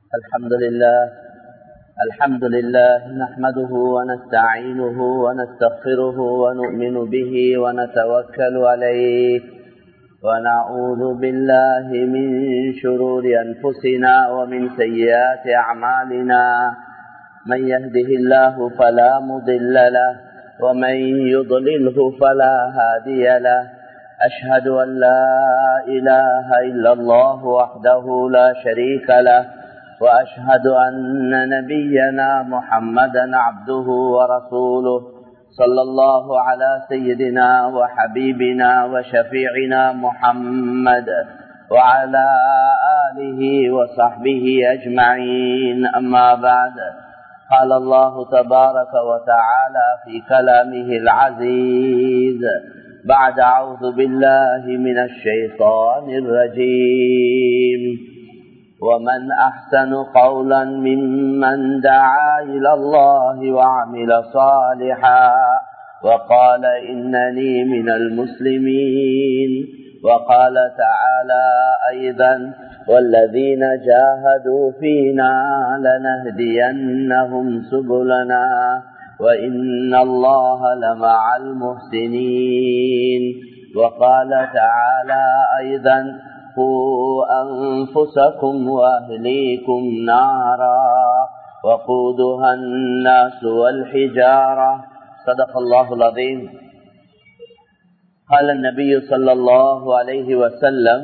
الحمد لله الحمد لله نحمده ونستعينه ونستغفره ونؤمن به ونتوكل عليه ونعوذ بالله من شرور أنفسنا ومن سيئات أعمالنا من يهده الله فلا مضل له ومن يضلله فلا هادي له أشهد أن لا إله إلا الله وحده لا شريك له وأشهد أن نبينا محمدا عبده ورسوله صلى الله على سيدنا وحبيبنا وشفيعنا محمد وعلى آله وصحبه أجمعين أما بعد قال الله تبارك وتعالى في كلامه العزيز بعد أعوذ بالله من الشيطان الرجيم ومن أحسن قولا ممن دعا إلى الله وعمل صالحا وقال إنني من المسلمين وقال تعالى أيضا والذين جاهدوا فينا لنهدينهم سبلنا وإن الله لمع المحسنين وقال تعالى أيضا قوا أنفسكم وأهليكم نارا وقودها الناس والحجارة صدق الله العظيم قال النبي صلى الله عليه وسلم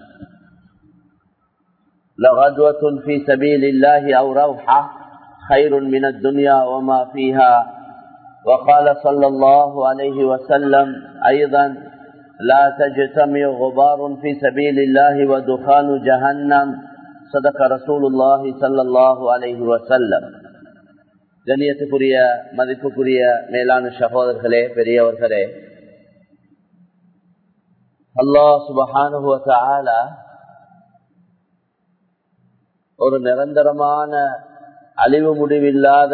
لغدوة في سبيل الله أو روحة خير من الدنيا وما فيها وقال صلى الله عليه وسلم أيضا لا تجتمع غبار في سبيل الله ودخان جهنم صدق رسول الله صلى الله عليه وسلم கண்ணியத்துக்குரிய மதிப்புக்குரிய மேலான சகோதரர்களே பெரியவர்களே அல்லாஹ் சுபஹானுவ ஒரு நிரந்தரமான அழிவு முடிவில்லாத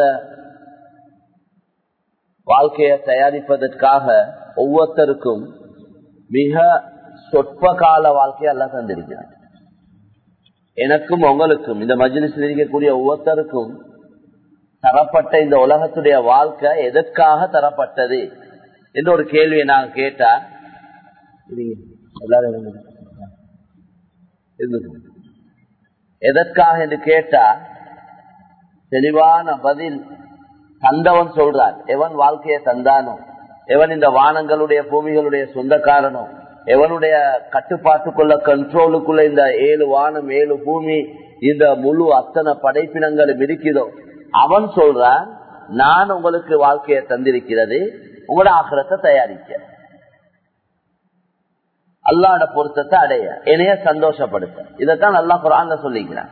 வாழ்க்கையை தயாரிப்பதற்காக ஒவ்வொருத்தருக்கும் மிக சொற்ப கால வாழ்க்கையை அல்ல தந்திருக்கிறார் எனக்கும் உங்களுக்கும் இந்த மஜ்லிஸில் இருக்கக்கூடிய ஒவ்வொருத்தருக்கும் தரப்பட்ட இந்த உலகத்துடைய வாழ்க்கை எதற்காக தரப்பட்டது என்ற ஒரு கேள்வியை நாங்க கேட்டா எல்லாரும் எதற்காக என்று கேட்டா தெளிவான பதில் தந்தவன் சொல்றான் எவன் வாழ்க்கையை தந்தானோ எவன் இந்த வானங்களுடைய பூமிகளுடைய சொந்தக்காரனோ எவனுடைய கட்டுப்பாட்டுக்குள்ள கண்ட்ரோலுக்குள்ள இந்த ஏழு வானம் ஏழு பூமி இந்த முழு அத்தனை படைப்பினங்களும் இருக்குதோ அவன் சொல்றான் நான் உங்களுக்கு வாழ்க்கையை தந்திருக்கிறது உங்களோட ஆக்கிரத்தை தயாரிக்க அல்லாட பொருத்தத்தை அடைய என்னைய சந்தோஷப்படுத்த இதைத்தான் நல்லா குரான் சொல்லிக்கிறான்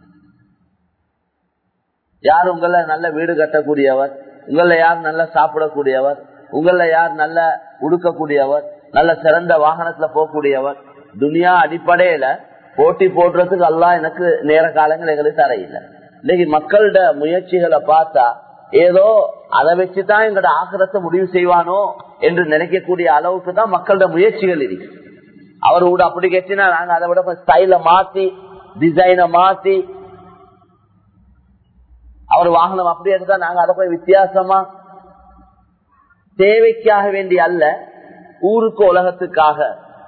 யார் உங்களை நல்ல வீடு கட்டக்கூடியவர் உங்களை யார் நல்லா சாப்பிடக்கூடியவர் உங்களை யார் நல்ல உடுக்கக்கூடியவர் நல்ல சிறந்த வாகனத்துல போகக்கூடியவர் துனியா அடிப்படையில போட்டி போடுறதுக்கு எல்லாம் எனக்கு நேர காலங்கள் எங்களுக்கு தரையில்லை இன்னைக்கு மக்களோட முயற்சிகளை பார்த்தா ஏதோ அதை வச்சுதான் எங்களோட ஆக்கிரத்தை முடிவு செய்வானோ என்று நினைக்கக்கூடிய அளவுக்கு தான் மக்களோட முயற்சிகள் இருக்கு அவர் கூட அப்படி கேட்டினா நாங்க அதை விட ஸ்டைல மாத்தி டிசைனை மாத்தி அவர் வாகனம் அப்படி எடுத்தா நாங்க அதை போய் வித்தியாசமா தேவைக்காக வேண்டிய அல்ல ஊருக்கு உலகத்துக்காக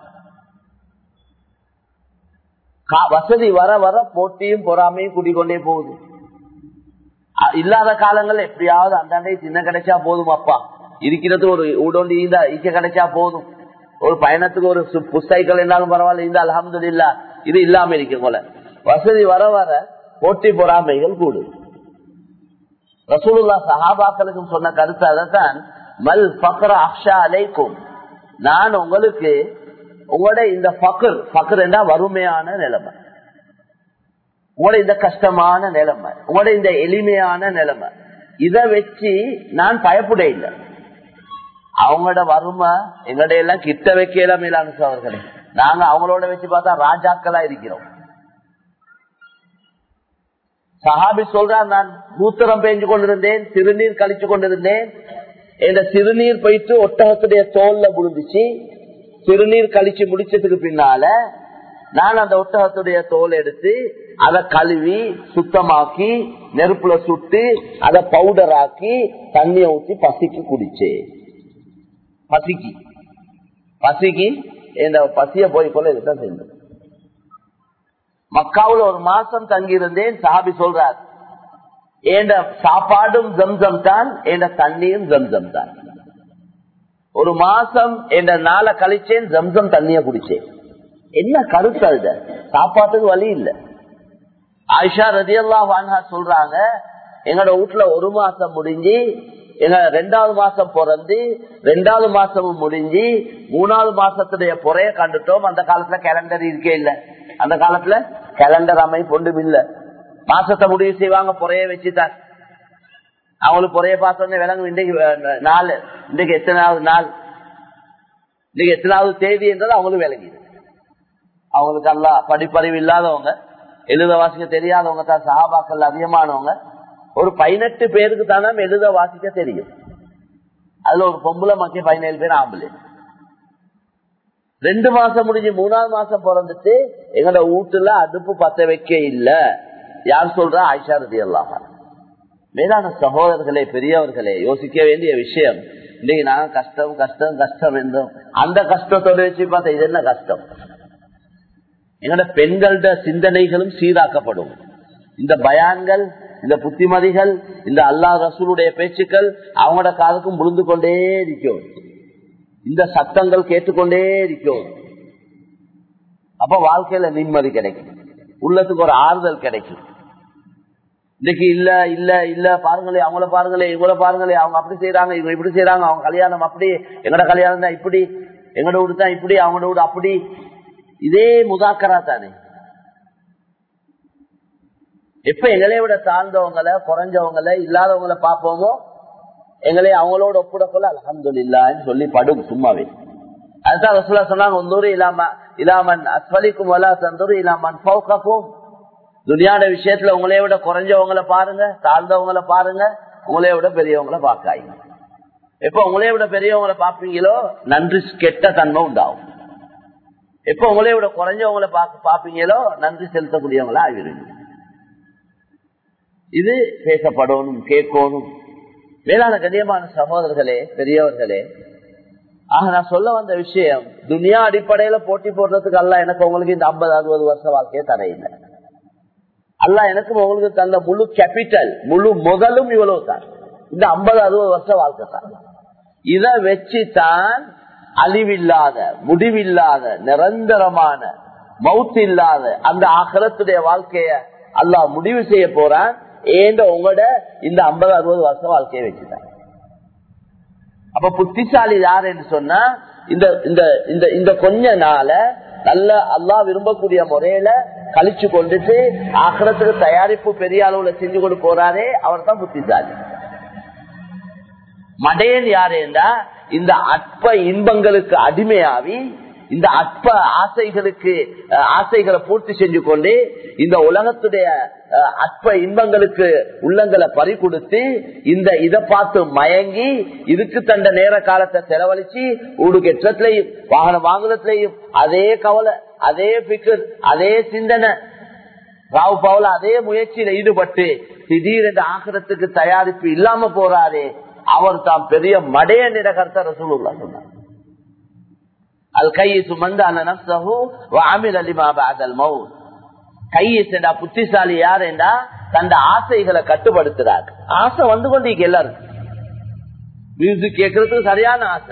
வசதி வர வர போட்டியும் பொறாமையும் கூட்டிக்கொண்டே போகுது இல்லாத காலங்கள் எப்படியாவது அந்தாண்டே சின்ன கிடைச்சா போதும் அப்பா இருக்கிறது ஒரு ஊடோண்டி இருந்தா ஈக்க கிடைச்சா போதும் ஒரு பயணத்துக்கு ஒரு புஸ்தைகள் இருந்தாலும் பரவாயில்ல இருந்தா அலமது இல்ல இது இல்லாம இருக்க போல வசதி வர வர போட்டி பொறாமைகள் கூடுது ரசூலுல்லா சஹாபாக்களுக்கும் சொன்ன கருத்து அதைத்தான் மல் பக்ர அக்ஷா அலைக்கும் நான் உங்களுக்கு உங்களோட இந்த பக்கர் பக்கர் என்றா வறுமையான நிலைமை உங்களோட இந்த கஷ்டமான நிலைமை உங்களோட இந்த எளிமையான நிலைமை இத வச்சு நான் பயப்பட இல்லை அவங்களோட வறுமை எங்கள்ட எல்லாம் கிட்ட வைக்கல மேலான அவர்களே நாங்க அவங்களோட வச்சு பார்த்தா ராஜாக்களா இருக்கிறோம் சஹாபி சொல்றான் நான் மூத்திரம் பேஞ்சு கொண்டிருந்தேன் சிறுநீர் கழிச்சு கொண்டிருந்தேன் இந்த சிறுநீர் போயிட்டு ஒட்டகத்துடைய தோல்ல விழுந்துச்சு சிறுநீர் கழிச்சு முடிச்சதுக்கு பின்னால நான் அந்த ஒட்டகத்துடைய தோல் எடுத்து அதை கழுவி சுத்தமாக்கி நெருப்புல சுட்டு அதை பவுடர் ஆக்கி தண்ணிய ஊற்றி பசிக்கு குடிச்சே பசிக்கு பசிக்கு இந்த பசிய போய் கொள்ள இதுதான் செஞ்சது மக்காவுல ஒரு மாசம் தங்கி இருந்தேன் சாபி சொல்றார் ஏண்ட சாப்பாடும் ஜம்சம் தான் ஏண்ட தண்ணியும் ஜம்சம் தான் ஒரு மாசம் என்ற நாளை கழிச்சேன் ஜம்சம் தண்ணிய குடிச்சேன் என்ன கருத்து அது சாப்பாட்டுக்கு வழி இல்ல ஆயிஷா ரதியல்லா வான்ஹா சொல்றாங்க எங்களோட வீட்டுல ஒரு மாசம் முடிஞ்சு எங்க ரெண்டாவது மாசம் பிறந்து ரெண்டாவது மாசமும் முடிஞ்சு மூணாவது மாசத்துடைய பொறைய கண்டுட்டோம் அந்த காலத்துல கேலண்டர் இருக்கே இல்ல அந்த காலத்துல கேலண்டர் அமைப்பு ஒன்றும் இல்ல மாசத்தை முடிவு செய்வாங்க பொறைய வச்சுதான் அவங்களுக்கு பொறைய பார்த்தோன்னே விளங்கும் இன்றைக்கு அஹ், நாள் இன்றைக்கு எத்தனாவது நாள் இன்னைக்கு எத்தனாவது தேதி என்றது அவங்களுக்கு விளங்கிது அவங்களுக்கு அல்ல படிப்பறிவு இல்லாதவங்க எழுத வாசிக்க தெரியாதவங்க தான் சகாபாக்கள் அதிகமானவங்க ஒரு பதினெட்டு பேருக்கு தானே எழுத வாசிக்க தெரியும் அதுல ஒரு பொம்பளை மக்கள் பதினேழு பேர் ஆம்பளை ரெண்டு மாசம் முடிஞ்சு மூணாவது மாசம் பிறந்துட்டு எங்களோட வீட்டுல அடுப்பு பத்த வைக்க இல்ல யார் சொல்றா ஆயிஷா ரதி அல்லாம மேலான சகோதரர்களே பெரியவர்களே யோசிக்க வேண்டிய விஷயம் இன்னைக்கு நாங்க கஷ்டம் கஷ்டம் கஷ்டம் என்றோம் அந்த கஷ்டத்தோட வச்சு பார்த்தா இது என்ன கஷ்டம் எங்களோட பெண்களோட சிந்தனைகளும் சீராக்கப்படும் இந்த பயான்கள் இந்த புத்திமதிகள் இந்த அல்லா ரசூலுடைய பேச்சுக்கள் அவங்களோட காலுக்கும் முழுந்து கொண்டே இருக்கும் இந்த சத்தங்கள் கேட்டுக்கொண்டே இருக்கும் அப்ப வாழ்க்கையில நிம்மதி கிடைக்கும் உள்ளத்துக்கு ஒரு ஆறுதல் கிடைக்கும் இன்னைக்கு இல்ல இல்ல இல்ல பாருங்களே அவங்கள பாருங்களே இவங்கள பாருங்களே அவங்க அப்படி செய்யறாங்க இவங்க இப்படி செய்யறாங்க அவங்க கல்யாணம் அப்படி எங்கட கல்யாணம் தான் இப்படி எங்கட வீடு தான் இப்படி அவங்களோட வீடு அப்படி இதே முதாக்கரா தானே எப்ப எங்களை விட தாழ்ந்தவங்களை குறைஞ்சவங்களை இல்லாதவங்களை பார்ப்போமோ எங்களை அவங்களோட ஒப்பிடக்குள்ள அலமது இல்லான்னு சொல்லி படும் சும்மாவே அதுதான் ரசூலா சொன்னாங்க ஒன்னூறு இல்லாம இல்லாமன் அஸ்வலிக்கும் வலா தந்தூர் இல்லாமன் பௌக்காக்கும் துனியாட விஷயத்துல உங்களைய விட குறைஞ்சவங்களை பாருங்க தாழ்ந்தவங்களை பாருங்க உங்களைய விட பெரியவங்களை பார்க்காங்க எப்ப உங்களைய விட பெரியவங்களை பார்ப்பீங்களோ நன்றி கெட்ட தன்மை உண்டாகும் எப்ப உங்களைய விட குறைஞ்சவங்களை பார்ப்பீங்களோ நன்றி செலுத்தக்கூடியவங்களா ஆகிருங்க இது பேசப்படணும் கேட்கணும் வேளாண் கண்ணியமான சகோதரர்களே பெரியவர்களே ஆக நான் சொல்ல வந்த விஷயம் துனியா அடிப்படையில போட்டி போடுறதுக்கு அல்ல எனக்கு உங்களுக்கு இந்த ஐம்பது அறுபது வருஷ வாழ்க்கையை தரையில்லை அல்ல எனக்கும் உங்களுக்கு தந்த முழு கேபிட்டல் முழு முதலும் இவ்வளவு தான் இந்த ஐம்பது அறுபது வருஷம் வாழ்க்கை தான் இதை வச்சுதான் அழிவில்லாத முடிவில்லாத நிரந்தரமான மவுத்து இல்லாத அந்த ஆகலத்துடைய வாழ்க்கைய அல்லா முடிவு செய்ய போறான் ஏண்ட உங்களோட இந்த ஐம்பது அறுபது வருஷம் வாழ்க்கையை வச்சுதான் அப்ப புத்திசாலி யார் என்று சொன்னா இந்த இந்த இந்த இந்த கொஞ்ச நாள நல்ல அல்லா விரும்பக்கூடிய முறையில கழிச்சு கொண்டுட்டு ஆக்கிரத்துக்கு தயாரிப்பு பெரிய அளவுல செஞ்சு கொண்டு போறாரே அவர் தான் புத்திசாலி மடையன் யாருண்டா இந்த அற்ப இன்பங்களுக்கு அடிமையாவி இந்த அற்ப ஆசைகளுக்கு ஆசைகளை பூர்த்தி செஞ்சு கொண்டு இந்த உலகத்துடைய அற்ப இன்பங்களுக்கு உள்ளங்களை பறி கொடுத்து இந்த இதை பார்த்து மயங்கி இதுக்கு தண்ட நேர காலத்தை செலவழிச்சு ஊடு கெட்டத்திலையும் வாகனம் வாங்குறதுலையும் அதே கவலை அதே பிக்கர் அதே சிந்தனை ராவு பவுல அதே முயற்சியில ஈடுபட்டு திடீரென்று ஆகிறதுக்கு தயாரிப்பு இல்லாம போறாரே அவர் தாம் பெரிய மடைய நிறகர்த்த ரசூலுல்லா சொன்னார் அல் கையை சுமந்து அனசு அமில் அலிமா பாதல் மவுத் கையேசா புத்திசாலி யார் என்றா தந்த ஆசைகளை கட்டுப்படுத்துறார் ஆசை வந்து கொண்டு எல்லாரும் மியூசிக் கேட்கறதுக்கு சரியான ஆசை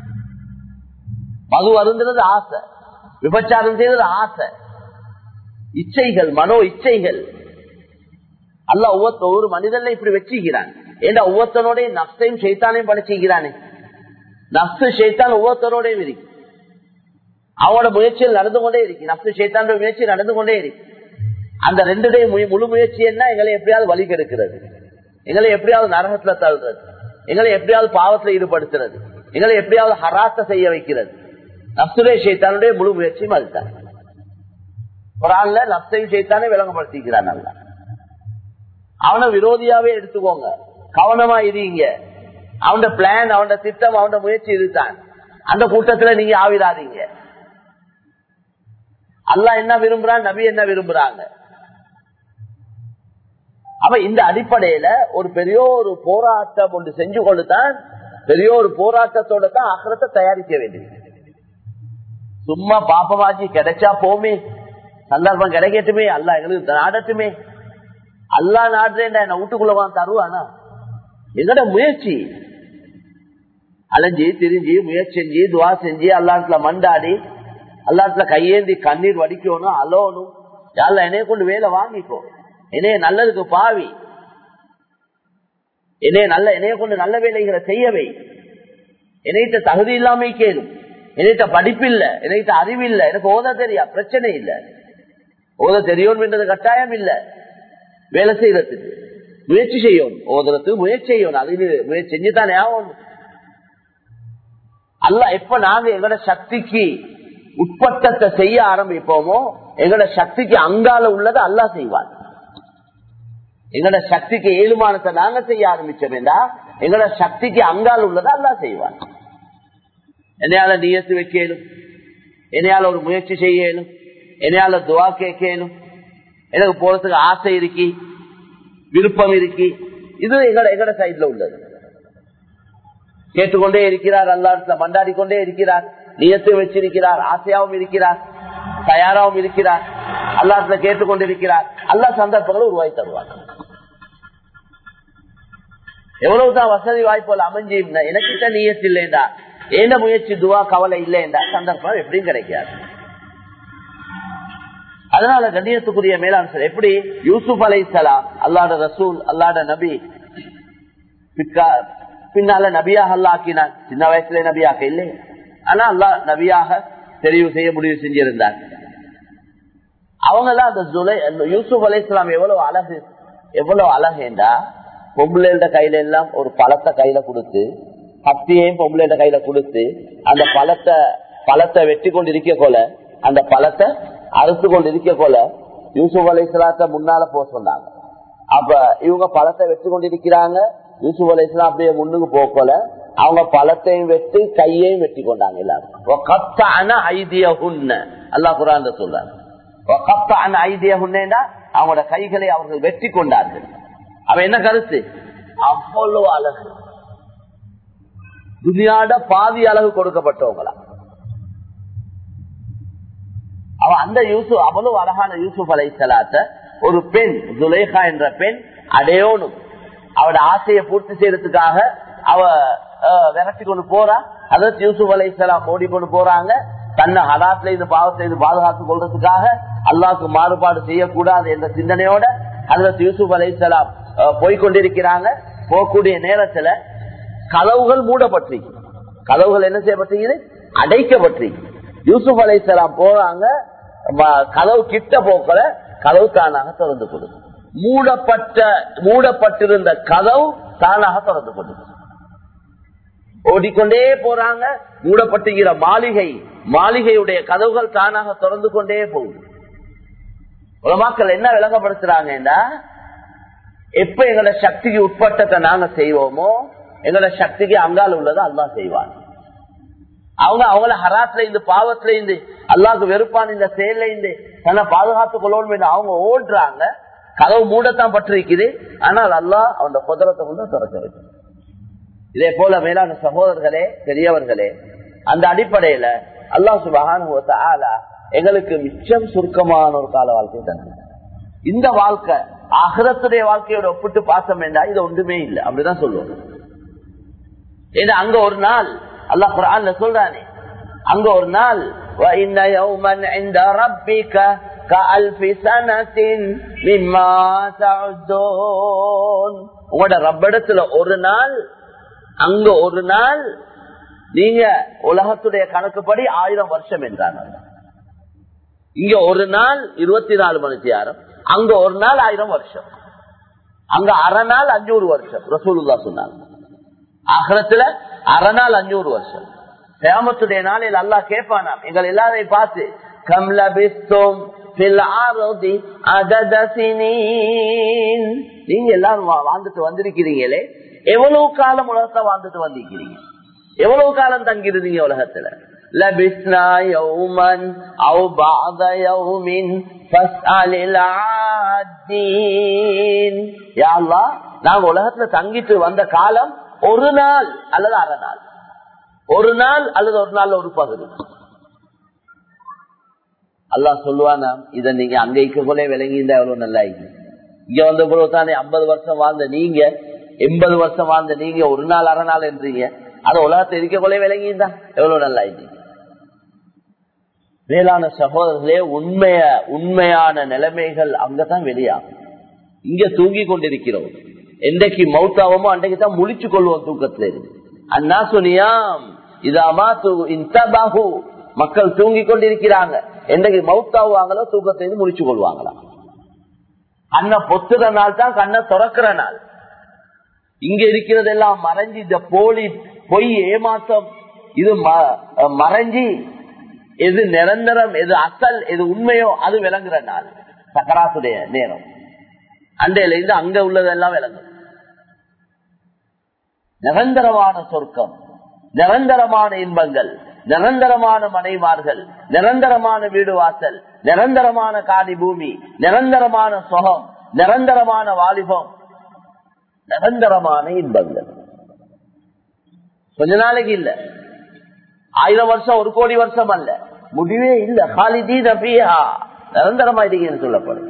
மது அருந்துறது ஆசை விபச்சாரம் செய்வது ஆசை இச்சைகள் மனோ இச்சைகள் அல்ல ஒவ்வொருத்த ஒரு மனிதன்ல இப்படி வச்சுக்கிறான் ஏன்னா ஒவ்வொருத்தனோட நப்சையும் சைத்தானையும் படைச்சுக்கிறானே நப்சு சைத்தான் ஒவ்வொருத்தரோடையும் இருக்கு அவனோட முயற்சியில் நடந்து கொண்டே இருக்கு நப்சு சைத்தான முயற்சி நடந்து கொண்டே இருக்கு அந்த ரெண்டுடைய முழு முயற்சி என்ன எங்களை எப்படியாவது வழி கெடுக்கிறது எங்களை எப்படியாவது நரகத்துல தள்ளுறது எங்களை எப்படியாவது பாவத்துல ஈடுபடுத்துறது எங்களை எப்படியாவது ஹராத்த செய்ய வைக்கிறது நப்சுடைய சைத்தானுடைய முழு முயற்சியும் அதுதான் ஒரு ஆள்ல நப்சையும் சைத்தானே விளங்கப்படுத்திக்கிறான் நல்லா அவனை விரோதியாவே எடுத்துக்கோங்க கவனமா இருங்க அவன் பிளான் அவன் திட்டம் அவன் முயற்சி இதுதான் அந்த கூட்டத்துல நீங்க ஆவிடாதீங்க அல்லா என்ன விரும்புறான் நபி என்ன விரும்புறாங்க அவ இந்த அடிப்படையில ஒரு பெரிய ஒரு போராட்டம் ஒன்று செஞ்சு கொண்டுதான் பெரிய ஒரு போராட்டத்தோட தான் அகரத்தை தயாரிக்க வேண்டியது சும்மா பாப்பமாச்சி கிடைச்சா போமே சந்தர்ப்பம் கிடைக்கட்டுமே அல்ல எங்களுக்கு நாடட்டுமே அல்லா நாடுறேன் என்ன வீட்டுக்குள்ளவான் தருவானா எங்கட முயற்சி அலைஞ்சி திரிஞ்சு முயற்சி செஞ்சு துவா செஞ்சு அல்லாத்துல மண்டாடி அல்லாத்துல கையேந்தி கண்ணீர் வடிக்கணும் அலோனும் யாரில் என்னைய கொண்டு வேலை வாங்கிக்கோ என்னைய நல்லதுக்கு பாவி என்னைய நல்ல என்னைய கொண்டு நல்ல வேலைகளை செய்யவை என்னைட்ட தகுதி இல்லாம கேளும் என்னைட்ட படிப்பு இல்ல என்னைட்ட அறிவு இல்ல எனக்கு ஓத தெரியா பிரச்சனை இல்ல ஓத தெரியும் கட்டாயம் இல்ல வேலை செய்யறதுக்கு முயற்சி செய்யும் ஓதுறதுக்கு முயற்சி செய்யணும் அது முயற்சி செஞ்சுதானே ஆகணும் அல்ல எப்ப நாங்க எங்களோட சக்திக்கு உட்பட்டத்தை செய்ய ஆரம்பிப்போமோ எங்களோட சக்திக்கு அங்கால உள்ளதை அல்லா செய்வார் எங்களோட சக்திக்கு ஏழுமானத்தை நாங்க செய்ய ஆரம்பிச்சோம்டா எங்களோட சக்திக்கு அங்கால உள்ளதை அல்லா செய்வார் என்னையால நியத்து வைக்கலும் என்னையால ஒரு முயற்சி செய்யலும் என்னையால துவா கேட்கலும் எனக்கு போறதுக்கு ஆசை இருக்கி விருப்பம் இருக்கி இது எங்கட எங்கட சைட்ல உள்ளது கேட்டுக்கொண்டே இருக்கிறார் அல்லாடத்துல மண்டாடி கொண்டே இருக்கிறார் நியத்தை வச்சிருக்கிறார் ஆசையாவும் இருக்கிறார் தயாராகவும் இருக்கிறார் அல்லாத்துல கேட்டுக்கொண்டிருக்கிறார் அல்லா சந்தர்ப்பங்களை உருவாக்கி தருவார் எவ்வளவுதான் வசதி வாய்ப்புகள் அமைஞ்சு எனக்கிட்ட நீயத்து இல்லைண்டா என்ன முயற்சி துவா கவலை இல்லைண்டா சந்தர்ப்பம் எப்படியும் கிடைக்காது அதனால கண்ணியத்துக்குரிய மேலாண் சார் எப்படி யூசுப் அலை சலாம் அல்லாட ரசூல் அல்லாட நபி பின்னால நபியாக அல்லா ஆக்கினான் சின்ன வயசுல நபியாக இல்லை ஆனா அல்லா நபியாக தெரிவு செய்ய முடிவு செஞ்சிருந்தார் அவங்க எல்லாம் அந்த ஜுலை யூசுப் அலை இஸ்லாம் எவ்வளவு அழகு எவ்வளவு அழகுண்டா பொம்பளைட கையில எல்லாம் ஒரு பழத்தை கையில கொடுத்து கத்தியையும் பொம்பளைட கையில கொடுத்து அந்த பழத்தை பழத்தை வெட்டி கொண்டு இருக்க போல அந்த பழத்தை அறுத்து கொண்டு இருக்க போல யூசுப் அலை இஸ்லாத்த முன்னால போக சொன்னாங்க அப்ப இவங்க பழத்தை வெட்டி கொண்டு இருக்கிறாங்க யூசுப் அலை இஸ்லாம் அப்படியே முன்னுக்கு போக்கல அவங்க பழத்தையும் வெட்டி கையையும் வெட்டி கொண்டாங்க எல்லாரும் அல்லா குரான் சொல்றாங்க அவங்களோட கைகளை அவர்கள் வெட்டி கொண்டார்கள் அவன் என்ன கருத்து அவ்வளவு அழகு துனியாட பாதி அழகு கொடுக்கப்பட்டவங்களா அவன் அந்த யூசுப் அவ்வளவு அழகான யூசுப் அலை சலாத்த ஒரு பெண் ஜுலேகா என்ற பெண் அடையோனும் அவட ஆசையை பூர்த்தி செய்யறதுக்காக அவ விரட்டி கொண்டு போறா அதற்கு யூசுப் அலை சலாம் ஓடி கொண்டு போறாங்க தன்னை ஹராத்துல இருந்து பாவத்தை இருந்து பாதுகாத்துக் கொள்றதுக்காக அல்லாவுக்கு மாறுபாடு செய்யக்கூடாது என்ற சிந்தனையோட அதற்கு யூசுப் அலை சலாம் போய்கொண்டிருக்கிறாங்க போகக்கூடிய நேரத்துல கதவுகள் மூடப்பட்டிருக்கு கதவுகள் என்ன செய்யப்பட்டிருக்குது அடைக்கப்பட்டிருக்கு யூசுப் அலை சலாம் போறாங்க கதவு கிட்ட போக்கல கதவு தானாக திறந்து கொடுக்கும் மூடப்பட்ட மூடப்பட்டிருந்த கதவு தானாக திறந்து கொடுக்கும் ஓடிக்கொண்டே போறாங்க மூடப்பட்டுகிற மாளிகை மாளிகையுடைய கதவுகள் தானாக திறந்து கொண்டே போகுது உலமாக்கள் என்ன விளங்கப்படுத்துறாங்கன்னா எப்ப எங்களோட சக்திக்கு உட்பட்டத்தை நாங்க செய்வோமோ எங்களோட சக்திக்கு அங்கால உள்ளதை அல்லா செய்வாங்க அவங்க அவங்கள ஹராத்துல இருந்து பாவத்துல இருந்து அல்லாவுக்கு வெறுப்பான இந்த செயல்ல இருந்து தன்னை பாதுகாத்துக் கொள்ளணும் அவங்க ஓடுறாங்க கதவு மூடத்தான் பட்டிருக்குது ஆனால் அல்லா அவன் குதிரத்தை கொண்டு திறக்க வைக்கும் இதே போல மேலான சகோதரர்களே பெரியவர்களே அந்த அடிப்படையில அல்லா சுபகான ஆலா எங்களுக்கு மிச்சம் சுருக்கமான ஒரு கால வாழ்க்கை தந்து இந்த வாழ்க்கை அகரத்துடைய வாழ்க்கையோட ஒப்பிட்டு பார்த்தோம் என்றா இது ஒன்றுமே இல்லை அப்படிதான் சொல்லுவோம் ஏன்னா அங்க ஒரு நாள் அல்லாஹ் குரான்ல சொல்றானே அங்க ஒரு நாள் உங்களோட ரப்பிடத்துல ஒரு நாள் அங்க ஒரு நாள் நீங்க உலகத்துடைய கணக்குப்படி ஆயிரம் வருஷம் என்றாங்க இங்க ஒரு நாள் இருபத்தி நாலு மணி நேரம் அங்க ஒரு நாள் ஆயிரம் வருஷம் அங்க அரை நாள் அஞ்சூறு வருஷம் ரசூலுல்லா சொன்னாங்க அகரத்துல அரை நாள் அஞ்சூறு வருஷம் கேமத்துடைய நாளில் அல்லா கேட்பானாம் எங்கள் எல்லாரையும் பார்த்து கம்ல பிஸ்தோம் நீங்க எல்லாரும் வாழ்ந்துட்டு வந்திருக்கிறீங்களே எவ்வளவு காலம் உலகத்தை வாழ்ந்துட்டு வந்திருக்கிறீங்க எவ்வளவு காலம் தங்கிருந்தீங்க உலகத்துல لبثنا يوما او بعض يوم فاسأل العادين யாழ்லா நாங்க உலகத்துல தங்கிட்டு வந்த காலம் ஒரு நாள் அல்லது அரை நாள் ஒரு நாள் அல்லது ஒரு நாள் ஒரு பகுதி அல்லா சொல்லுவானா இத நீங்க அங்க இருக்கக்குள்ளே விளங்கியிருந்தா எவ்வளவு நல்லா இருக்கு இங்க வந்த பிறகு தானே ஐம்பது வருஷம் வாழ்ந்த நீங்க எண்பது வருஷம் வாழ்ந்த நீங்க ஒரு நாள் அரை நாள் என்றீங்க அது உலகத்தை இருக்கக்குள்ளே விளங்கியிருந்தா எவ்வளவு நல்லா இருக்கு மேலான சகோதரர்களே உண்மைய உண்மையான நிலைமைகள் அங்கதான் வெளியாகும் இங்க தூங்கி கொண்டிருக்கிறோம் என்றைக்கு மௌத்தாவமோ அன்றைக்கு தான் முழிச்சு கொள்வோம் தூக்கத்துல இருந்து அண்ணா சொனியாம் இதாமா இன்தபாகு மக்கள் தூங்கி கொண்டிருக்கிறாங்க என்றைக்கு மௌத்தாவாங்களோ தூக்கத்தை இருந்து முழிச்சு கொள்வாங்களா கண்ணை பொத்துற நாள் தான் கண்ணை திறக்கிற நாள் இங்க இருக்கிறதெல்லாம் மறைஞ்சு இந்த போலி பொய் ஏமாற்றம் இது மறைஞ்சி எது நிரந்தரம் எது அசல் எது உண்மையோ அது விளங்குற நாள் சக்கராத்துடைய நேரம் அண்டையில இருந்து அங்க உள்ளதெல்லாம் விளங்கும் நிரந்தரமான சொர்க்கம் நிரந்தரமான இன்பங்கள் நிரந்தரமான மனைவார்கள் நிரந்தரமான வீடு வாசல் நிரந்தரமான காணி பூமி நிரந்தரமான சுகம் நிரந்தரமான வாலிபம் நிரந்தரமான இன்பங்கள் கொஞ்ச நாளைக்கு இல்ல ஆயிரம் வருஷம் ஒரு கோடி வருஷம் அல்ல முடிவே இல்ல ஹாலிதி நபியா நிரந்தரமா இருக்கீங்கன்னு சொல்லப்படும்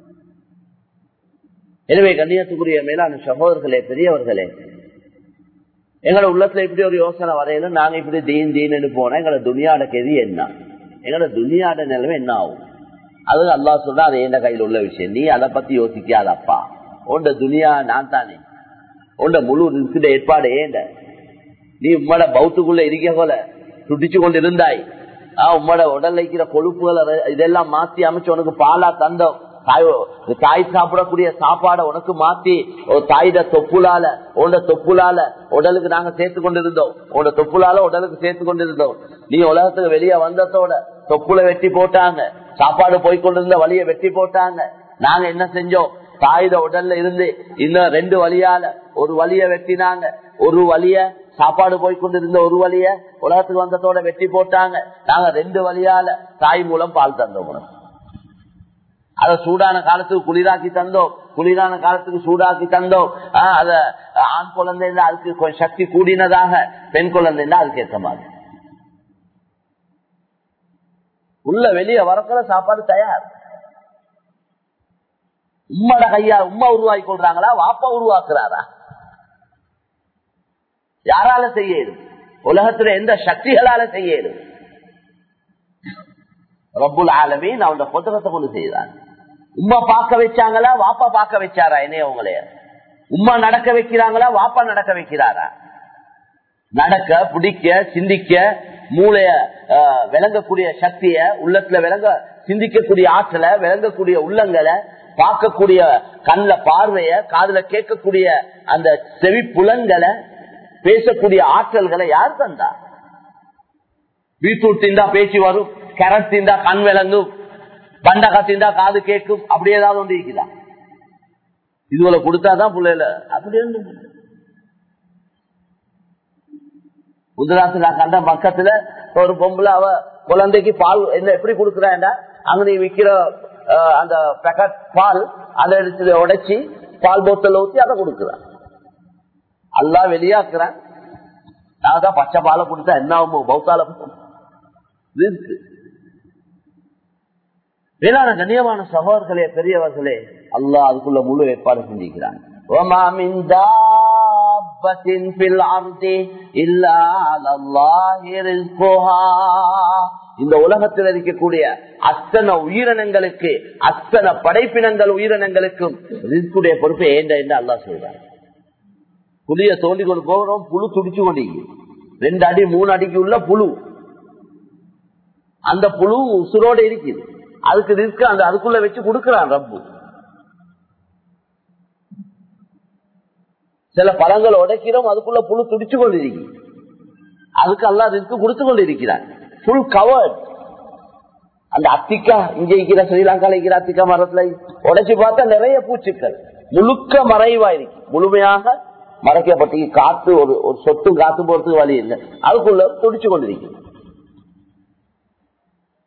எனவே கண்ணியத்துக்குரிய மேலான சகோதரர்களே பெரியவர்களே எங்களோட உள்ளத்துல இப்படி ஒரு யோசனை வரையில நாங்க இப்படி தீன் தீன்னு போனா எங்களோட துணியாட கெதி என்ன எங்களோட துணியாட நிலைமை என்ன ஆகும் அது அல்லா சொல்றா அது எந்த கையில் உள்ள விஷயம் நீ அதை பத்தி யோசிக்காதப்பா உண்ட துனியா நான் தானே உண்ட முழு நிறுத்திட ஏற்பாடு ஏண்ட நீ உம்மட பௌத்துக்குள்ள இருக்க போல துடிச்சு கொண்டு இருந்தாய் உம்மட உடல் வைக்கிற கொழுப்புகளை இதெல்லாம் மாத்தி அமைச்சு உனக்கு பாலா தந்தோம் தாய் சாப்பிடக்கூடிய சாப்பாடை உனக்கு மாத்தி ஒரு தாயிட தொப்புலால உன்னோட தொப்புலால உடலுக்கு நாங்க சேர்த்து கொண்டிருந்தோம் உன்னோட தொப்புலால உடலுக்கு சேர்த்து கொண்டிருந்தோம் நீ உலகத்துக்கு வெளியே வந்ததோட தொப்புல வெட்டி போட்டாங்க சாப்பாடு போய்கொண்டிருந்த வழிய வெட்டி போட்டாங்க நாங்க என்ன செஞ்சோம் தாயுத உடல்ல இருந்து இன்னும் ரெண்டு வழியால ஒரு வழிய வெட்டினாங்க ஒரு வழிய சாப்பாடு போய்கொண்டிருந்த ஒரு வழிய உலகத்துக்கு வந்ததோட வெட்டி போட்டாங்க நாங்க ரெண்டு வழியால தாய் மூலம் பால் தந்தோம் உனக்கு அத சூடான காலத்துக்கு குளிராக்கி தந்தோம் குளிரான காலத்துக்கு சூடாக்கி தந்தோம் அத ஆண் குழந்தை அதுக்கு கொஞ்சம் சக்தி கூடினதாக பெண் குழந்தை அதுக்கு ஏற்ற மாதிரி உள்ள வெளியே வரக்குள்ள சாப்பாடு தயார் உம்மட கையா உம்மா உருவாக்கி கொள்றாங்களா வாப்பா உருவாக்குறாரா யாரால செய்ய உலகத்துல எந்த சக்திகளால செய்ய ரப்புல் ஆலமீன் அவனோட புத்தகத்தை கொண்டு செய்தான் உம்மா பார்க்க வச்சாங்களா வாப்பா பார்க்க வச்சாரா என்னைய உங்களைய உம்மா நடக்க வைக்கிறாங்களா வாப்பா நடக்க வைக்கிறாரா நடக்க பிடிக்க சிந்திக்க மூளைய விளங்கக்கூடிய சக்திய உள்ளத்துல விளங்க சிந்திக்கக்கூடிய ஆற்றலை விளங்கக்கூடிய உள்ளங்களை பார்க்கக்கூடிய கண்ல பார்வைய காதுல கேட்கக்கூடிய அந்த செவி புலன்களை பேசக்கூடிய ஆற்றல்களை யார் தந்தா பீட்ரூட் திண்டா பேச்சு வரும் கேரட் திண்டா கண் விளங்கும் பண்டகா திண்டா காது கேட்கும் அப்படி ஏதாவது ஒன்று இருக்குதா இதுல கொடுத்தாதான் பிள்ளைல அப்படி குஜராத் நான் கண்ட பக்கத்துல ஒரு பொம்பளை அவ குழந்தைக்கு பால் என்ன எப்படி கொடுக்குறாண்டா அங்க நீ விக்கிற அந்த பேக்கெட் பால் அதை எடுத்து உடைச்சி பால் போத்தல ஊத்தி அதை கொடுக்குறான் அல்லா வெளியாக்குறான் நான் தான் பச்சை பாலை கொடுத்தா என்ன ஆகும் பௌத்தால இருக்கு வேளாண் கண்ணியமான சகோதரர்களே பெரியவர்களே அல்லாஹ் அதுக்குள்ள முழு ஏற்பாடு செஞ்சிருக்கிறான் இந்த உலகத்தில் இருக்கக்கூடிய அத்தனை உயிரினங்களுக்கு அத்தனை படைப்பினங்கள் உயிரினங்களுக்கும் ரிஸ்குடைய பொறுப்பை ஏண்ட என்று அல்லா சொல்றார் புளிய தோண்டி கொண்டு போகிறோம் புழு துடிச்சு கொண்டு ரெண்டு அடி மூணு அடிக்கு உள்ள புழு அந்த புழு உசுரோட இருக்குது அதுக்கு ரிஸ்க் அந்த அதுக்குள்ள வச்சு கொடுக்கிறான் ரப்பு சில பழங்கள் உடைக்கிறோம் அதுக்குள்ள புழு துடிச்சு கொண்டிருக்கு அதுக்கு எல்லாம் ரிஸ்க் கொடுத்து கொண்டிருக்கிறார் புல் கவர்ட் அந்த அத்திக்கா இங்க இருக்கிற ஸ்ரீலங்கால இருக்கிற அத்திக்கா மரத்துல உடைச்சு பார்த்தா நிறைய பூச்சிக்கள் முழுக்க மறைவா இருக்கு முழுமையாக மறைக்கப்பட்டு காத்து ஒரு ஒரு சொத்து காத்து போறதுக்கு வழி இல்லை அதுக்குள்ள துடிச்சு கொண்டிருக்கு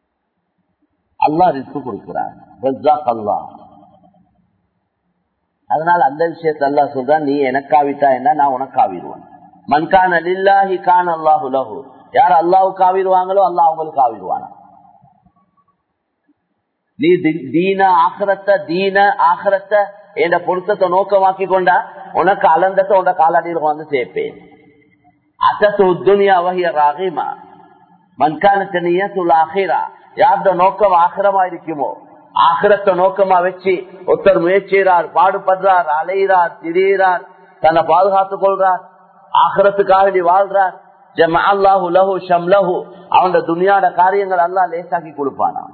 அல்லா ரிஸ்க் கொடுக்கிறார் அல்லா அதனால அந்த விஷயத்த அல்லா சொல்றான் நீ எனக்காவிட்டா என்ன நான் உனக்காவிடுவேன் மன்கான லில்லாஹி கான் அல்லாஹு லஹு யார் அல்லாவுக்கு ஆவிடுவாங்களோ அல்லாஹ் அவங்களுக்கு ஆவிடுவானா நீ தீன ஆக்கிரத்த தீன ஆக்கிரத்த என்ற பொருத்தத்தை நோக்கமாக்கி கொண்டா உனக்கு அலந்தத்தை உன காலாடியில் வந்து சேர்ப்பேன் அசத்து துனியா வகிய ராகிமா மன்கானத்த நீயத்துள்ள ஆகிரா யார்த நோக்கம் ஆக்கிரமா இருக்குமோ ஆகிரத்தை நோக்கமா வச்சு ஒருத்தர் முயற்சிறார் பாடுபடுறார் அலைகிறார் திடீரார் தன்னை பாதுகாத்துக் கொள்றார் ஆகிரத்துக்காக வாழ்றார் ஜம அல்லாஹு லஹு ஷம் லஹு அவன் துனியாட காரியங்கள் அல்லா லேசாக்கி கொடுப்பானா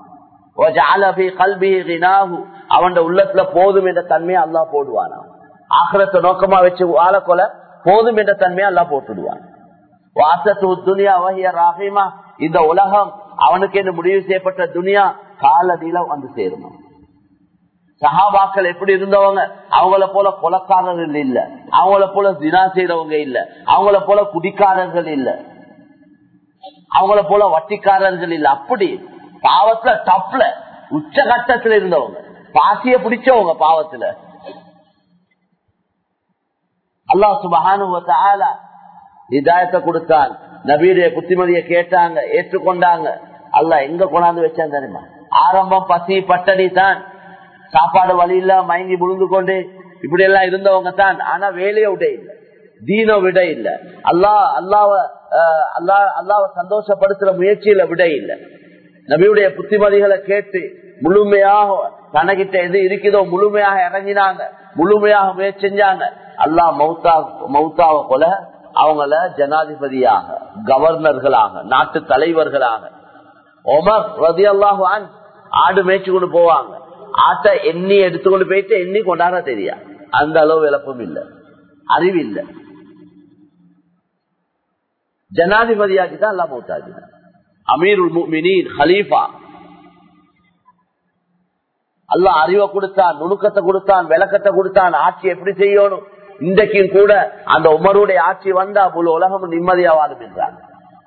அவன் உள்ளத்துல போதும் என்ற தன்மையை அல்லா போடுவானா ஆகிரத்தை நோக்கமா வச்சு வாழ கொல போதும் என்ற தன்மையை அல்லா போட்டுடுவான் வாசத்து துனியா வகிய ராகிமா இந்த உலகம் அவனுக்கு என்று முடிவு செய்யப்பட்ட துனியா காலடியில வந்து சேருமா சஹாபாக்கள் எப்படி இருந்தவங்க அவங்கள போல கொலக்காரர்கள் இல்ல அவங்கள போல தினா செய்யறவங்க இல்ல அவங்கள போல குடிக்காரர்கள் இல்ல அவங்கள போல வட்டிக்காரர்கள் இல்ல அப்படி பாவத்துல டப்ல உச்ச கட்டத்துல இருந்தவங்க பாசிய பிடிச்சவங்க பாவத்துல அல்லா சுபகானுவத்தால இதாயத்தை கொடுத்தான் நபீடைய புத்திமதியை கேட்டாங்க ஏற்றுக்கொண்டாங்க அல்ல எங்க கொண்டாந்து வச்சான் தெரியுமா ஆரம்பம் பசி பட்டணி தான் சாப்பாடு வழி இல்ல மயங்கி விழுந்து கொண்டு இப்படி எல்லாம் இருந்தவங்க தான் ஆனா வேலையை விட இல்லை தீன விட இல்ல அல்லா அல்லாவ அல்லா அல்லாவ சந்தோஷப்படுத்துற முயற்சியில விட இல்லை நபியுடைய புத்திமதிகளை கேட்டு முழுமையாக தனகிட்ட எது இருக்குதோ முழுமையாக இறங்கினாங்க முழுமையாக முயற்சி செஞ்சாங்க அல்லா மௌத்தா மௌத்தாவை போல அவங்கள ஜனாதிபதியாக கவர்னர்களாக நாட்டு தலைவர்களாக ஒமர் ரதி அல்லாஹான் ஆடு மேய்ச்சி கொண்டு போவாங்க ஆட்டை எண்ணி எடுத்துக்கொண்டு போயிட்டு எண்ணி கொண்டாட தெரியா அந்த அளவு விளப்பம் இல்லை அறிவு இல்லை ஜனாதிபதியாக்கி தான் அல்லா மௌத்தாஜி அமீருல் முஃமினீன் ஹலீஃபா அல்லா அறிவை கொடுத்தான் நுணுக்கத்தை கொடுத்தான் விளக்கத்தை கொடுத்தான் ஆட்சி எப்படி செய்யணும் இன்றைக்கும் கூட அந்த உமருடைய ஆட்சி வந்தா முழு உலகம் நிம்மதியா வாழும் என்றாங்க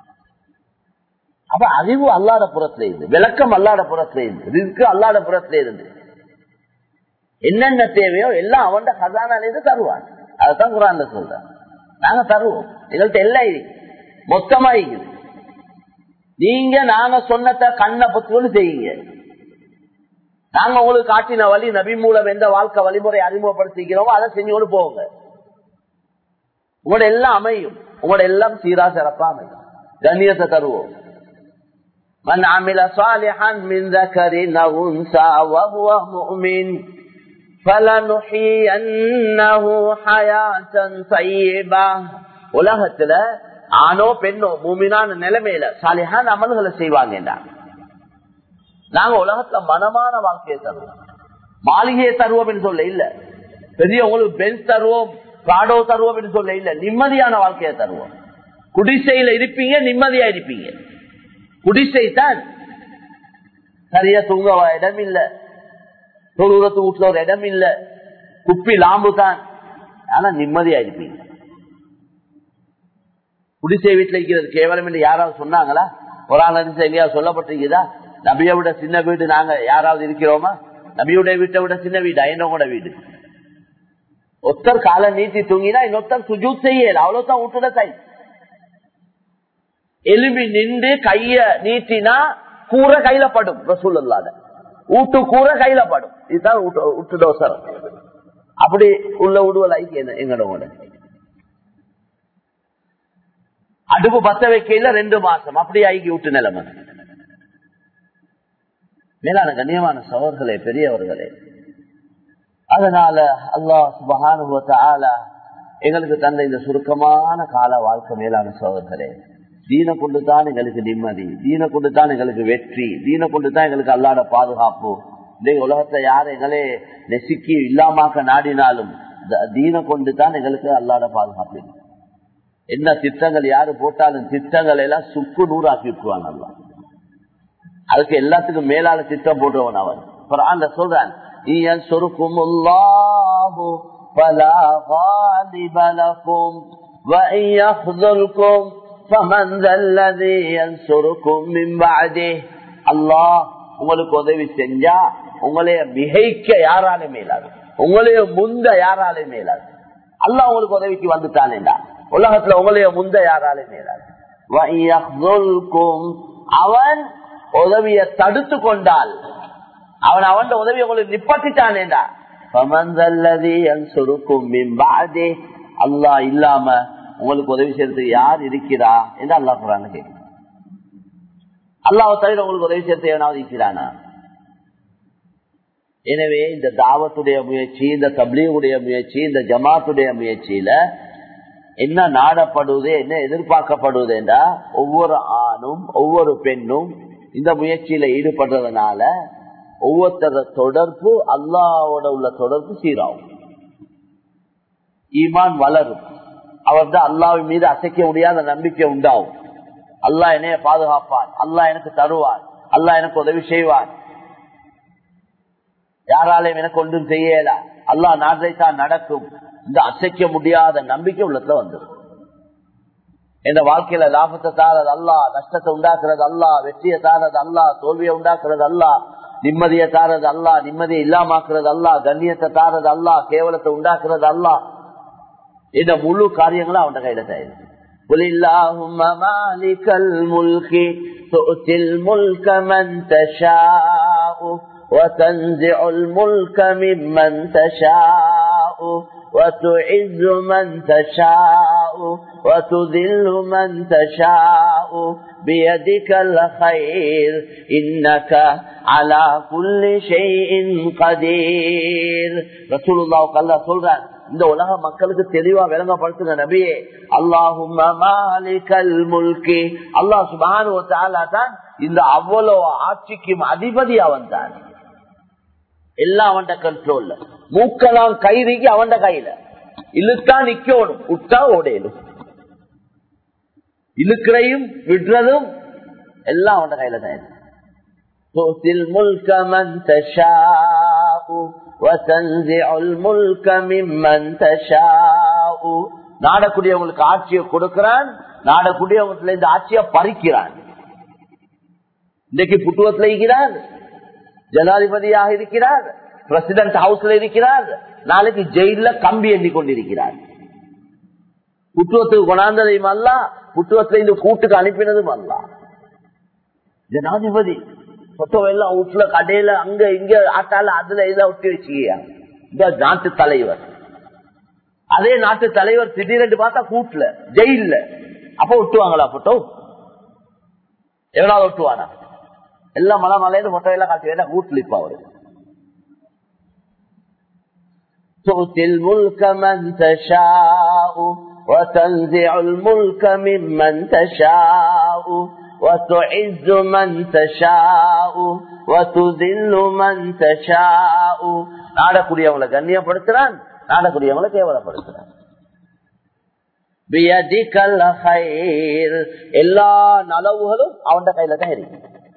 அப்ப அறிவு அல்லாத புறத்துல இருந்து விளக்கம் அல்லாத புறத்துல இருந்து ரிஸ்க் அல்லாத புறத்துல இருந்து என்னென்ன தேவையோ எல்லாம் அவன் கதானால இருந்து தருவான் அதைத்தான் குரான்ல சொல்றேன் நாங்க தருவோம் எங்கள்கிட்ட எல்லாம் இருக்கு மொத்தமா இருக்குது நீங்க நாங்க சொன்னத கண்ணை பத்துன்னு செய்யுங்க நாங்க உங்களுக்கு காட்டின வழி நபி மூலம் எந்த வாழ்க்கை வழிமுறை அறிமுகப்படுத்திக்கிறோமோ அதை செஞ்சு போங்க உங்களோட எல்லாம் அமையும் உங்களோட எல்லாம் சீரா சிறப்பா அமையும் கண்ணியத்தை தருவோம் من عمل صالحا من ذكر أو أنثى وهو مؤمن فلنحيينه حياة طيبة உலகத்துல ஆணோ பெண்ணோ மூமினான நிலைமையில சாலிஹான் அமல்களை செய்வாங்க நாங்க உலகத்துல மனமான வாழ்க்கையை தருவோம் மாளிகையை தருவோம் என்று சொல்ல இல்ல பெரிய உங்களுக்கு பெஞ்ச் தருவோம் காடோ தருவோம் என்று சொல்ல இல்ல நிம்மதியான வாழ்க்கையை தருவோம் குடிசையில இருப்பீங்க நிம்மதியா இருப்பீங்க குடிசை தான் சரியா தூங்க இடம் இல்ல தொழுறத்து வீட்டுல ஒரு இடம் இல்ல குப்பி லாம்பு தான் ஆனா நிம்மதியா இருப்பீங்க குடிசை வீட்டுல இருக்கிறது கேவலம் என்று யாராவது சொன்னாங்களா ஒரு ஆள் எங்கேயாவது சொல்லப்பட்டிருக்குதா நபியை விட சின்ன வீடு நாங்க யாராவது இருக்கிறோமா நபியுடைய வீட்டை விட சின்ன வீடு ஐநோட வீடு ஒத்தர் காலை நீட்டி தூங்கினா இன்னொருத்தர் சுஜூத் செய்யல அவ்வளவுதான் விட்டுட கை எலும்பி நின்று கைய நீட்டினா கூரை கையில படும் ரசூல் இல்லாத ஊட்டு கூரை கையில படும் இதுதான் விட்டு தோசரம் அப்படி உள்ள விடுவல் எங்களோட அடுப்பு பத்த வைக்கையில ரெண்டு மாசம் அப்படி ஆகி விட்டு நிலைமை மேலான கண்ணியமான சவர்களே பெரியவர்களே அதனால அல்லாஹ் சுபகானுபவத்த எங்களுக்கு தந்த இந்த சுருக்கமான கால வாழ்க்கை மேலான சோதர்களே தீன கொண்டு தான் எங்களுக்கு நிம்மதி தீன கொண்டு தான் எங்களுக்கு வெற்றி தீன கொண்டு தான் எங்களுக்கு அல்லாட பாதுகாப்பு இந்த உலகத்துல யார் எங்களே நெசுக்கி இல்லாமாக்க நாடினாலும் தீன கொண்டு தான் எங்களுக்கு அல்லாட பாதுகாப்பு என்ன திட்டங்கள் யாரு போட்டாலும் திட்டங்கள் எல்லாம் சுக்கு நூறாக்கி விட்டுருவாங்க அல்லா அதுக்கு எல்லாத்துக்கும் மேலான திட்டம் போடுறவன் அவன் குரான்ல சொல்றான் ينصركم الله فلا غالب لكم وإن يخذلكم فمن ذا الذي ينصركم من بعده الله உங்களுக்கு உதவி செஞ்சா உங்களைய மிகைக்க யாரால மேலாது உங்களைய முந்த யாராலையும் மேலாது அல்லா உங்களுக்கு உதவிக்கு வந்துட்டானேண்டா உலகத்துல உங்களைய முந்த யாராலையும் மேலாது அவன் உதவியை தடுத்து கொண்டால் அவன் அவன் உதவி உங்களுக்கு நிப்பட்டிட்டானேண்டா அல்லா இல்லாம உங்களுக்கு உதவி செய்யறதுக்கு யார் இருக்கிறா என்று அல்லா சொல்றாங்க கேட்க அல்லாவை தவிர உங்களுக்கு உதவி செய்யறது எவனாவது இருக்கிறானா எனவே இந்த தாவத்துடைய முயற்சி இந்த தப்லீகுடைய முயற்சி இந்த ஜமாத்துடைய முயற்சியில என்ன நாடப்படுவது என்ன எதிர்பார்க்கப்படுவது என்றா ஒவ்வொரு ஆணும் ஒவ்வொரு பெண்ணும் இந்த முயற்சியில ஈடுபடுறதுனால ஒவ்வொருத்தர தொடர்பு அல்லாவோட உள்ள தொடர்பு சீராகும் ஈமான் வளரும் அவர் தான் அல்லாவின் மீது அசைக்க முடியாத நம்பிக்கை உண்டாகும் அல்லாஹ் என்னைய பாதுகாப்பான் அல்லாஹ் எனக்கு தருவான் அல்லாஹ் எனக்கு உதவி செய்வான் யாராலையும் எனக்கு ஒன்றும் செய்யல அல்லாஹ் நாட்டைத்தான் நடக்கும் இந்த அசைக்க முடியாத நம்பிக்கை உள்ளத்துல வந்துடும் இந்த வாழ்க்கையில லாபத்தை தாரது அல்லா நஷ்டத்தை உண்டாக்குறது அல்லா வெற்றியை தாரது அல்லா தோல்வியை உண்டாக்குறது அல்லா நிம்மதியை தாரது அல்லா நிம்மதியை இல்லாமாக்குறது அல்லா கண்ணியத்தை தாரது அல்லா கேவலத்தை உண்டாக்குறது அல்லா இந்த முழு காரியங்களும் அவன் கையில தயாரிச்சு قل اللهم مالك الملك تؤتي الملك من تشاء وتنزع الملك ممن تشاء وتعز من تشاء وتذل من تشاء بيدك الخير إنك على كل شيء قدير رسول الله قال الله சொல்றான் இந்த உலக மக்களுக்கு தெளிவா விளங்கப்படுத்துங்க நபியே அல்லாஹும் முல்கி அல்லாஹ் சுபானு தான் இந்த அவ்வளவு ஆட்சிக்கும் அதிபதி அவன் தான் எல்லாம் அவன் கண்ட்ரோல்ல மூக்கலாம் கைதிக்கு அவன் கையில இழுத்தா நிக்கணும் விட்டா ஓடேனும் இழுக்கிறையும் விடுறதும் எல்லாம் அவன் கையில தான் تؤتي الملك من تشاء وتنزع الملك ممن تشاء நாடக்கூடியவங்களுக்கு ஆட்சியை கொடுக்கிறான் நாடக்கூடியவங்கத்துல இந்த ஆட்சியை பறிக்கிறான் இன்றைக்கு புட்டுவத்தில் இருக்கிறார் ஜனாதிபதியாக இருக்கிறார் பிரசிடன்ட் ஹவுஸ்ல இருக்கிறார் நாளைக்கு ஜெயில கம்பி எண்ணி கொண்டிருக்கிறார் புட்டுவத்துக்கு கொண்டாந்ததையும் அல்ல புட்டுவத்துல இந்த கூட்டுக்கு அனுப்பினதும் அல்ல ஜனாதிபதி போட்டோ எல்லாம் வீட்டுல கடையில அங்க இங்க ஆட்டால அதுல இதை ஒட்டி வச்சுக்கியா இந்த நாட்டு தலைவர் அதே நாட்டு தலைவர் திடீரென்று பார்த்தா கூட்டுல ஜெயில அப்ப ஒட்டுவாங்களா போட்டோ எவ்வளவு ஒட்டுவானா எல்லாம் மலை மலையில போட்டோ எல்லாம் காட்டி வேண்டாம் வீட்டுல இப்ப அவரு تؤتي الملك من تشاء وتنزع الملك ممن تشاء وتعز من تشاء وتذل من تشاء நாடக்கூடியவங்களை கண்ணியப்படுத்துறான் நாடக்கூடியவங்களை கேவலப்படுத்துறான் எல்லா நலவுகளும் அவன் கையில தான் இருக்கு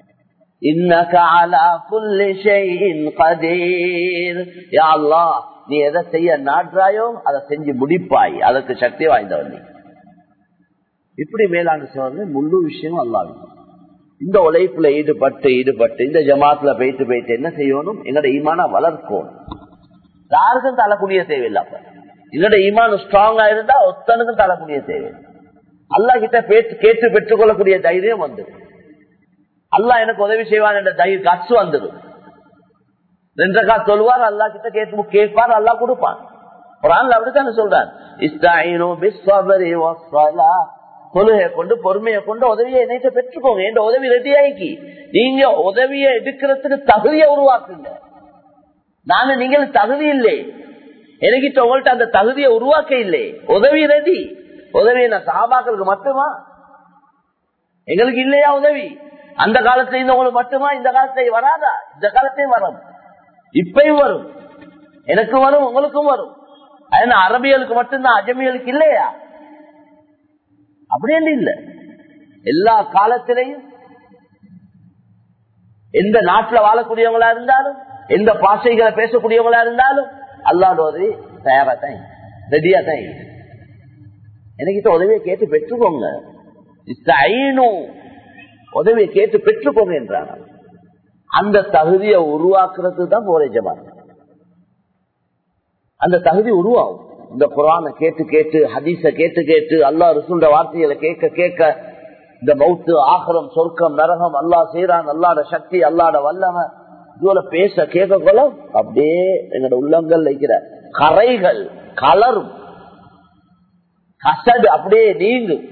நீ எதை செய்ய நாடுறாயோ அதை செஞ்சு முடிப்பாய் அதற்கு சக்தி வாய்ந்தவன் நீ இப்படி மேலான சோதனை முழு விஷயம் அல்லாது இந்த உழைப்புல ஈடுபட்டு ஈடுபட்டு இந்த ஜமாத்துல போயிட்டு போயிட்டு என்ன செய்யணும் எங்களோட ஈமான வளர்க்கணும் யாருக்கும் தரக்கூடிய தேவையில்லை அப்ப எங்களோட ஈமான் ஸ்ட்ராங்கா இருந்தா ஒத்தனுக்கும் தரக்கூடிய தேவை அல்லா கிட்ட பேச்சு கேட்டு பெற்றுக்கொள்ளக்கூடிய தைரியம் வந்துடும் அல்லா எனக்கு உதவி செய்வான் என்ற தைரியம் கட்சு வந்துடும் ரெண்டு கா சொல்லுவார் அல்லா கிட்ட கேட்டு கேட்பார் அல்லா கொடுப்பான் குரான்ல அப்படித்தானே சொல்றான் இஸ்தாயினோ பிஸ்வபரி தொழுகை கொண்டு பொறுமையை கொண்டு உதவியை இணைத்து பெற்றுக்கோங்க என்ற உதவி ரெடி ஆகி நீங்க உதவியை எடுக்கிறதுக்கு தகுதியை உருவாக்குங்க நாங்க நீங்கள் தகுதி இல்லை எனக்கிட்ட உங்கள்ட்ட அந்த தகுதியை உருவாக்க இல்லை உதவி ரெடி உதவி என்ன சாபாக்களுக்கு மட்டுமா எங்களுக்கு இல்லையா உதவி அந்த காலத்துல இருந்தவங்களுக்கு மட்டுமா இந்த காலத்துல வராதா இந்த காலத்தையும் வரும் இப்பயும் வரும் எனக்கு வரும் உங்களுக்கும் வரும் அது அரபியலுக்கு மட்டும்தான் அஜமியலுக்கு இல்லையா அப்படி இல்ல எல்லா காலத்திலையும் எந்த நாட்டுல வாழக்கூடியவங்களா இருந்தாலும் எந்த பாஷைகளை பேசக்கூடியவங்களா இருந்தாலும் அல்லாட உதவி தயாரா தான் ரெடியா தான் எனக்கு உதவியை கேட்டு பெற்றுக்கோங்க உதவியை கேட்டு பெற்றுக்கோங்க என்றாங்க அந்த தகுதியை உருவாக்குறது தான் போரே ஜமாத் அந்த தகுதி உருவாகும் இந்த குரான கேட்டு கேட்டு ஹதீஸ கேட்டு கேட்டு அல்லா ரசூல்ட வார்த்தைகளை கேட்க கேட்க இந்த மௌத்து ஆகரம் சொர்க்கம் நரகம் அல்லா செய்யறான் அல்லாட சக்தி அல்லாட வல்லம இதுல பேச கேட்க கொள்ள அப்படியே எங்களோட உள்ளங்கள் வைக்கிற கரைகள் கலரும் கசடு அப்படியே நீங்கும்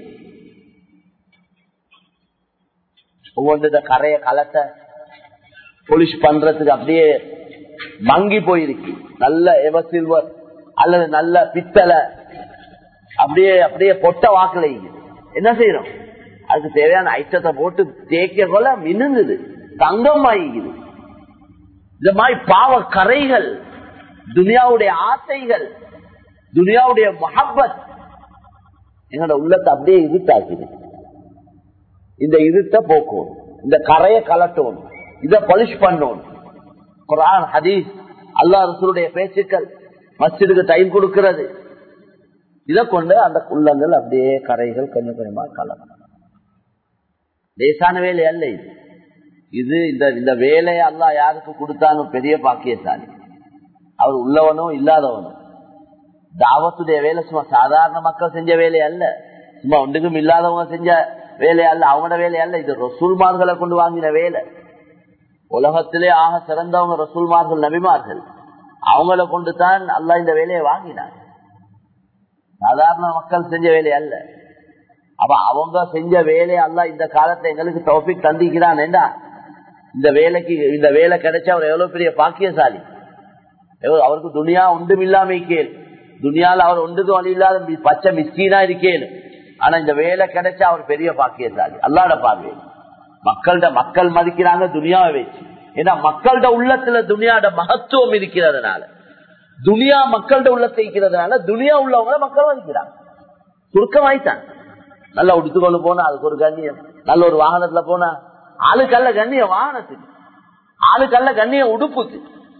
ஒவ்வொன்று கரைய கலட்ட பொலிஷ் பண்றதுக்கு அப்படியே மங்கி போயிருக்கு நல்ல எவ சில்வர் அல்லது நல்ல பித்தளை அப்படியே அப்படியே பொட்ட வாக்குல என்ன செய்யறோம் அதுக்கு தேவையான ஐட்டத்தை போட்டு தேய்க்க கொள்ள மின்னுங்குது தங்கம் ஆகிக்குது இந்த மாதிரி பாவ கரைகள் துனியாவுடைய ஆசைகள் துனியாவுடைய மஹப்பத் எங்களோட உள்ளத்தை அப்படியே இருட்டாக்குது இந்த இருட்ட போக்கும் இந்த கரையை கலட்டும் இத பலிஷ் பண்ணும் குரான் ஹதீஸ் அல்லா ரசூலுடைய பேச்சுக்கள் மஸ்ஜிதுக்கு டைம் கொடுக்கிறது இதை கொண்டு அந்த உள்ளங்கள் அப்படியே கரைகள் கொஞ்சம் கொஞ்சமா கலக்கும் லேசான வேலை அல்ல இது இது இந்த இந்த வேலையை அல்லா யாருக்கு கொடுத்தாலும் பெரிய பாக்கியசாலி அவர் உள்ளவனும் இல்லாதவனும் தாவத்துடைய வேலை சும்மா சாதாரண மக்கள் செஞ்ச வேலை அல்ல சும்மா ஒன்றுக்கும் இல்லாதவங்க செஞ்ச வேலை அல்ல அவங்களோட வேலை அல்ல இது ரசூல்மார்களை கொண்டு வாங்கின வேலை உலகத்திலே ஆக சிறந்தவங்க ரசூல்மார்கள் நபிமார்கள் அவங்கள கொண்டு தான் அல்லா இந்த வேலையை வாங்கினார் சாதாரண மக்கள் செஞ்ச வேலை அல்ல அப்ப அவங்க செஞ்ச வேலையை அல்ல இந்த காலத்தை எங்களுக்கு டோபிக் தந்திக்கிறான் ஏண்டா இந்த வேலைக்கு இந்த வேலை கிடைச்சா அவர் எவ்வளவு பெரிய பாக்கியசாலி அவருக்கு துணியா ஒன்றும் இல்லாம கேள் துணியால அவர் ஒன்றுக்கும் வழி இல்லாத பச்சை மிஸ்கீனா இருக்கேன் ஆனா இந்த வேலை கிடைச்சா அவர் பெரிய பாக்கியசாலி அல்லாட பார்வை மக்கள்கிட்ட மக்கள் மதிக்கிறாங்க துனியாவை வச்சு ஏன்னா மக்கள்கிட்ட உள்ளத்துல துனியாட மகத்துவம் இருக்கிறதுனால துனியா மக்கள்கிட்ட உள்ளத்தை இருக்கிறதுனால துனியா உள்ளவங்கள மக்கள் மதிக்கிறாங்க சுருக்கமாயிட்டாங்க நல்லா உடுத்துக்கொண்டு போனா அதுக்கு ஒரு கண்ணியம் நல்ல ஒரு வாகனத்துல போனா ஆளுக்கல்ல கண்ணியம் வாகனத்துக்கு ஆளுக்கல்ல கண்ணியம் உடுப்புக்கு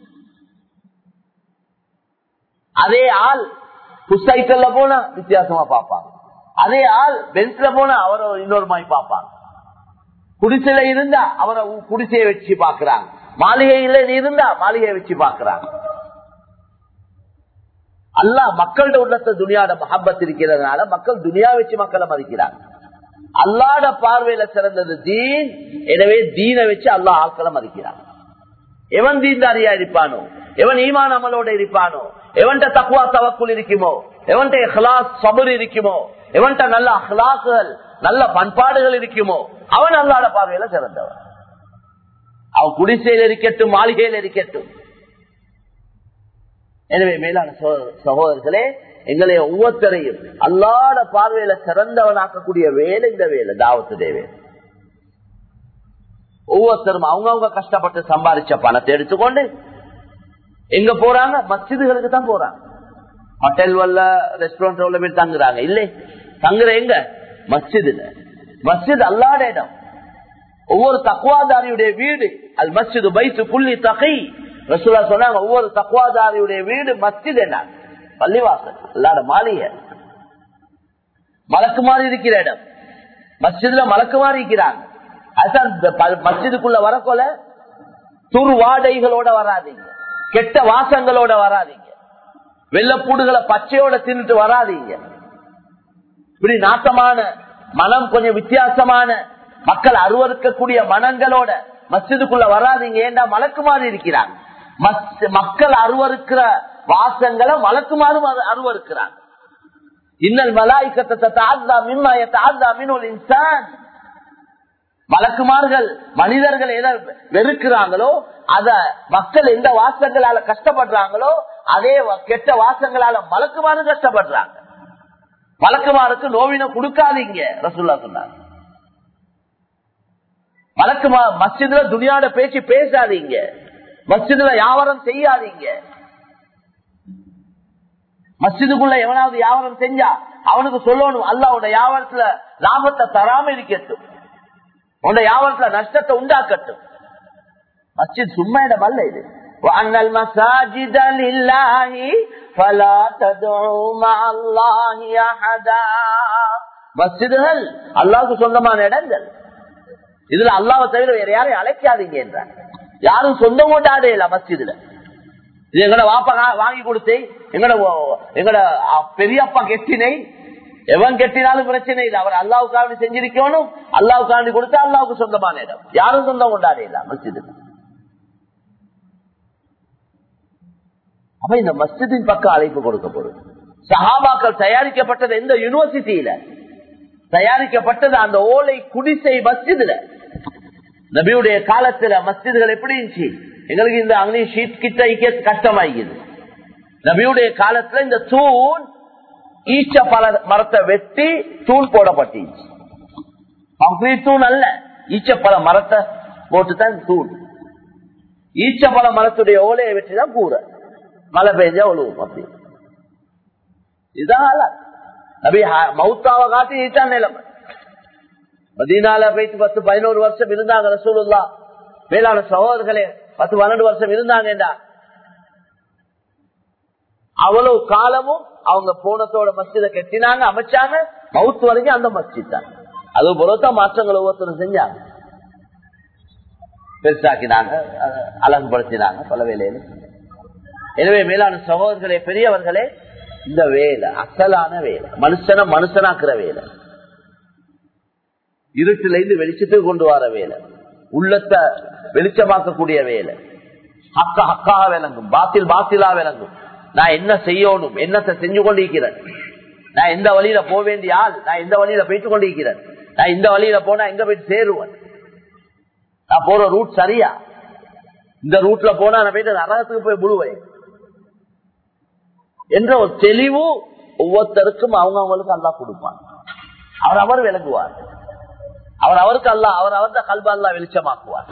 அதே ஆள் புஸ்தைக்கல்ல போனா வித்தியாசமா பார்ப்பாங்க அதே ஆள் பென்ஸ்ல போனா அவரை இன்னொரு மாதிரி பார்ப்பாங்க குடிசையில இருந்தா அவரை குடிசையை வச்சு பாக்குறாங்க மாளிகையில இருந்தா மாளிகையை வச்சு பாக்குறாங்க அல்லா மக்களோட உள்ளத்தை துணியாட மஹபத் இருக்கிறதுனால மக்கள் துனியா வச்சு மக்களை மதிக்கிறாங்க அல்லாட பார்வையில சிறந்தது தீன் எனவே தீனை வச்சு அல்லா ஆட்களை மதிக்கிறாங்க எவன் தீன்தாரியா இருப்பானோ எவன் ஈமான் அமலோட இருப்பானோ எவன்ட தக்குவா தவக்குள் இருக்குமோ எவன்ட இஹ்லாஸ் சபர் இருக்குமோ எவன்ட நல்ல அஹ்லாக்குகள் நல்ல பண்பாடுகள் இருக்குமோ அவன் அல்லாட பார்வையில சிறந்தவன் அவன் குடிசையில் இருக்கட்டும் மாளிகையில் இருக்கட்டும் எனவே மேலான சகோதரர்களே எங்களை ஒவ்வொருத்தரையும் அல்லாட பார்வையில சிறந்தவனாக்கக்கூடிய வேலை இந்த வேலை தாவத்துடைய வேலை ஒவ்வொருத்தரும் அவங்கவுங்க கஷ்டப்பட்டு சம்பாதிச்ச பணத்தை எடுத்துக்கொண்டு எங்க போறாங்க மசிதுகளுக்கு தான் போறாங்க ஹோட்டல் வல்ல ரெஸ்டாரண்ட் உள்ள போய் தங்குறாங்க இல்லை தங்குற எங்க மஸ்ஜிதுல மஸ்ஜித் அல்லாட இடம் ஒவ்வொரு தக்குவாதாரியுடைய வீடு அது மஸ்ஜிது பைத்து புள்ளி தகை ரசூலா சொன்னாங்க ஒவ்வொரு தக்குவாதாரியுடைய வீடு மஸ்ஜித் என்ன பள்ளிவாசல் அல்லாட மாளிகை மலக்கு மாதிரி இருக்கிற இடம் மஸ்ஜித்ல மலக்கு மாதிரி இருக்கிறாங்க மஸ்ஜிதுக்குள்ள வரக்கொல துரு வாடைகளோட வராதீங்க கெட்ட வாசங்களோட வராதீங்க வெள்ளப்பூடுகளை பச்சையோட தின்னுட்டு வராதீங்க இப்படி நாட்டமான மனம் கொஞ்சம் வித்தியாசமான மக்கள் அருவறுக்கக்கூடிய மனங்களோட மஸ்ஜிதுக்குள்ள வராதீங்க ஏண்டா மலக்குமாறு இருக்கிறாங்க மக்கள் அருவறுக்கிற வாசங்களை மலக்குமாறு அருவறுக்கிறாங்க இன்னல் மலாய்க்கத்தை தாழ்ந்தா மின்மாய தாழ்ந்தா மின் இன்சான் மலக்குமார்கள் மனிதர்கள் எதை வெறுக்கிறாங்களோ அத மக்கள் எந்த வாசங்களால கஷ்டப்படுறாங்களோ அதே கெட்ட வாசங்களால மலக்குமாறு கஷ்டப்படுறாங்க மலக்குமாருக்கு நோவினை கொடுக்காதீங்க ரசுல்லா சொன்னாங்க மலக்குமா மஸ்ஜிதுல துணியாட பேச்சு பேசாதீங்க மஸ்ஜிதுல வியாபாரம் செய்யாதீங்க மஸ்ஜிதுக்குள்ள எவனாவது வியாபாரம் செஞ்சா அவனுக்கு சொல்லணும் அல்லாவோட வியாபாரத்துல லாபத்தை தராம இருக்கட்டும் உன்ன வியாபாரத்துல நஷ்டத்தை உண்டாக்கட்டும் மஸ்ஜித் சும்மா இடம் அல்ல இது وأن المساجد لله فلا تدعوا مع الله أحدا மஸ்ஜிதுகள் அல்லாவுக்கு சொந்தமான இடங்கள் இதுல அல்லாவை தவிர வேற யாரையும் அழைக்காதீங்க என்றார் யாரும் சொந்தம் கொண்டாடே இல்ல மஸ்ஜிதுல இது எங்கட வாப்பா கா- வாங்கி கொடுத்து எங்கட ஓ- எங்கட அ, பெரியப்பா கெட்டினை எவன் கெட்டினாலும் பிரச்சனை இல்லை அவர் அல்லாவுக்காண்டி செஞ்சிருக்கணும் அல்லாவுக்காண்டி கொடுத்தா அல்லாவுக்கு சொந்தமான இடம் யாரும் சொந்தம் கொண்டாட இல்ல மஸ்ஜிது அப்ப இந்த மஸ்ஜிதின் பக்கம் அழைப்பு கொடுக்கப்படும் சஹாபாக்கள் தயாரிக்கப்பட்டது எந்த யூனிவர்சிட்டியில தயாரிக்கப்பட்டது அந்த ஓலை குடிசை மஸ்ஜிதுல நபியுடைய காலத்துல மஸ்ஜிதுகள் எப்படி இருந்துச்சு எங்களுக்கு இந்த அக்னி ஷீட் கிட்ட இக்க கஷ்டமாயிக்குது நபியுடைய காலத்துல இந்த தூண் ஈச்ச பல மரத்தை வெட்டி தூண் போடப்பட்டுச்சு கம்ப்ளீட் தூண் அல்ல ஈச்சப்பழ மரத்தை போட்டுதான் தூண் ஈச்சப்பழ மரத்துடைய ஓலையை வெட்டிதான் கூற மழை பெஞ்சா ஒழுவும் அப்படி இதால நபி ஹ- மௌத்தாவை காட்டி ஈச்சான் நிலைமை மதீனால போயிட்டு பத்து பதினோரு வருஷம் இருந்தாங்க ரசூலுல்லா மேலான சகோதரர்களே பத்து பன்னெண்டு வருஷம் இருந்தாங்கடா அவ்வளவு காலமும் அவங்க போனத்தோட மஸ்ஜித கட்டினாங்க அமைச்சாங்க மவுத்து வரைக்கும் அந்த மஸ்ஜித் தான் அது பொறுத்தான் மாற்றங்கள் ஒவ்வொருத்தரும் செஞ்சாங்க பெருசாக்கினாங்க அஹ், அழகுபடுத்தினாங்க பல வேலையில எனவே மேலான சகோதரர்களே பெரியவர்களே இந்த வேலை அசலான வேலை மனுஷனை மனுஷனாக்குற வேலை இருட்டுல இருந்து வெளிச்சத்துக்கு கொண்டு வர வேலை உள்ளத்தை வெளிச்சமாக்கக்கூடிய வேலை ஹக்க ஹக்காக விளங்கும் பாத்தில் பாத்திலா விளங்கும் நான் என்ன செய்யணும் என்னத்தை செஞ்சு கொண்டிருக்கிறேன் நான் எந்த வழியில போக வேண்டிய ஆள் நான் எந்த வழியில போயிட்டு கொண்டிருக்கிறேன் நான் இந்த வழியில போனா எங்க போயிட்டு சேருவேன் நான் போற ரூட் சரியா இந்த ரூட்ல போனா நான் போயிட்டு நரகத்துக்கு போய் முழுவேன் என்ற ஒரு தெளிவு ஒவ்வொருத்தருக்கும் அவங்க அவங்களுக்கு அல்லா கொடுப்பான் அவர் அவர் விளங்குவார் அவர் அவருக்கு அல்ல அவர் அவர்த கல்ப அல்லா வெளிச்சமாக்குவார்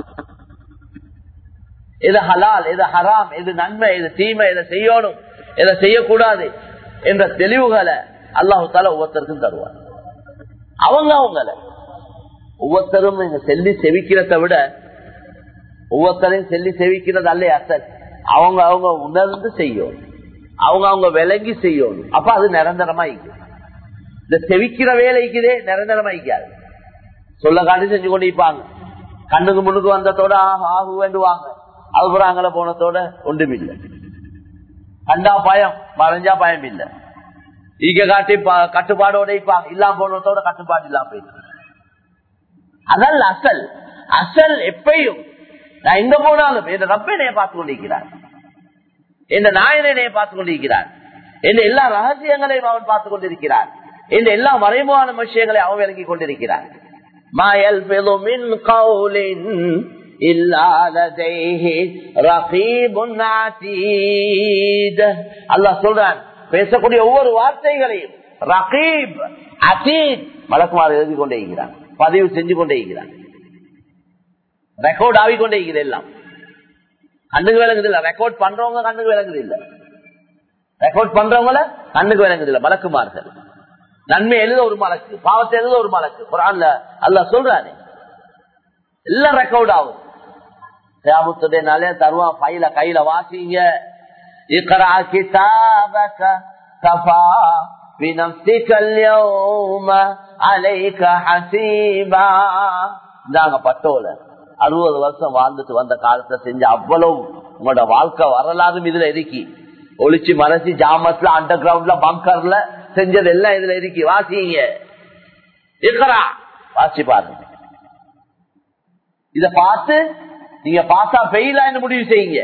எது ஹலால் எது ஹராம் எது நன்மை எது தீமை எதை செய்யணும் எதை செய்யக்கூடாது என்ற தெளிவுகளை அல்லாஹு தால ஒவ்வொருத்தருக்கும் தருவார் அவங்க அவங்கள ஒவ்வொருத்தரும் இங்க செல்லி செவிக்கிறத விட ஒவ்வொருத்தரையும் செல்லி செவிக்கிறது அல்ல அசல் அவங்க அவங்க உணர்ந்து செய்யும் அவங்க அவங்க விளங்கி செய்யணும் அப்ப அது நிரந்தரமா இருக்கும் இந்த செவிக்கிற வேலைக்குதே நிரந்தரமா இருக்காது சொல்ல காட்டி செஞ்சு கொண்டு இருப்பாங்க கண்ணுக்கு முன்னுக்கு வந்ததோட ஆஹ் ஆகு வேண்டுவாங்க அதுபுறம் அங்கல போனதோட ஒன்றுமில்லை கண்டா பயம் மறைஞ்சா பயம் இல்லை ஈக காட்டி ப- கட்டுப்பாடோட இருப்பாங்க இல்லாம போனதோட கட்டுப்பாடு இல்லாம போயிட்டு அதல்ல அசல் அசல் எப்பயும் நான் எங்க போனாலும் என் ரப்பனைய பார்த்து கொண்டிருக்கிறார் என் நாயனைய பார்த்து கொண்டிருக்கிறார் என் எல்லா ரகசியங்களையும் அவன் பார்த்து கொண்டிருக்கிறார் என் எல்லா மறைமுகமான விஷயங்களையும் அவன் விளங்கி கொண்டிருக்கிறார் ما يلفظ من قول إلا لديه رقيب عتيد அல்லாஹ் சொல்றான் பேசக்கூடிய ஒவ்வொரு வார்த்தைகளையும் ரகீப் அசீத் மலக்குமார் எழுதி கொண்டே இருக்கிறான் பதிவு செஞ்சு கொண்டே இருக்கிறான் ரெக்கார்ட் ஆகிக்கொண்டே இருக்கிறது எல்லாம் கண்ணுக்கு விளங்குது இல்ல ரெக்கார்ட் பண்றவங்க கண்ணுக்கு விளங்குது இல்ல ரெக்கார்ட் பண்றவங்கள கண்ணுக்கு விளங்குது இல்ல மலக்குமார்கள் நன்மை எழுத ஒரு மலக்கு பாவத்தை எழுத ஒரு மலக்கு குரான்ல அல்ல சொல்றானே எல்லாம் ரெக்கார்ட் ஆகும் தேமுத்துடைய நாளே தருவான் பையில கையில வாசிங்க இக்கரா கிதாபக கஃபா بنفسك اليوم عليك حسيبا இந்தாங்க பட்டோல அறுபது வருஷம் வாழ்ந்துட்டு வந்த காலத்தை செஞ்ச அவ்வளவு உங்களோட வாழ்க்கை வரலாறும் இதுல இருக்கி ஒளிச்சு மறைச்சு ஜாமஸ்ல அண்டர் கிரவுண்ட்ல பங்கர்ல செஞ்சது எல்லாம் இதுல இருக்கி வாசிங்க இருக்கறா வாசி பாருங்க இத பார்த்து நீங்க பாசா பெயிலான்னு முடிவு செய்யுங்க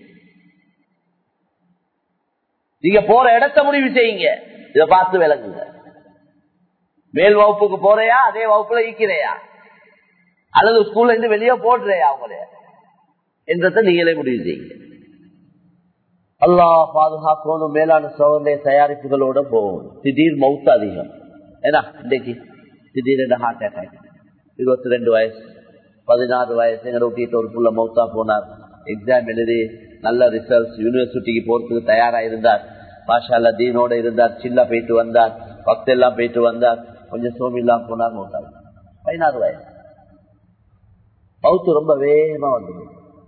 நீங்க போற இடத்த முடிவு செய்யுங்க இத பார்த்து விளங்குங்க மேல் வகுப்புக்கு போறையா அதே வகுப்புல ஈக்கிறையா அல்லது ஸ்கூல்ல இருந்து வெளியே போடுறையா அவங்கள என்றதை நீங்களே முடிவு செய்யுங்க அல்லா பாதுகாக்கணும் மேலான சோதனை தயாரிப்புகளோட போகணும் திடீர் மவுத்து அதிகம் ஏன்னா இன்னைக்கு திடீர்னு ஹார்ட் அட்டாக் இருபத்தி ரெண்டு வயசு பதினாறு வயசு எங்க ஊட்டிட்டு ஒரு புள்ள மவுத்தா போனார் எக்ஸாம் எழுதி நல்ல ரிசல்ட்ஸ் யூனிவர்சிட்டிக்கு போறதுக்கு தயாரா இருந்தார் மாஷால்லா தீனோட இருந்தார் சில்லா போயிட்டு வந்தார் பக்தெல்லாம் போயிட்டு வந்தார் கொஞ்சம் சோமி இல்லாம போனார் மவுத்தார் பதினாறு வயசு மவுத்து ரொம்ப வேகமா வந்தது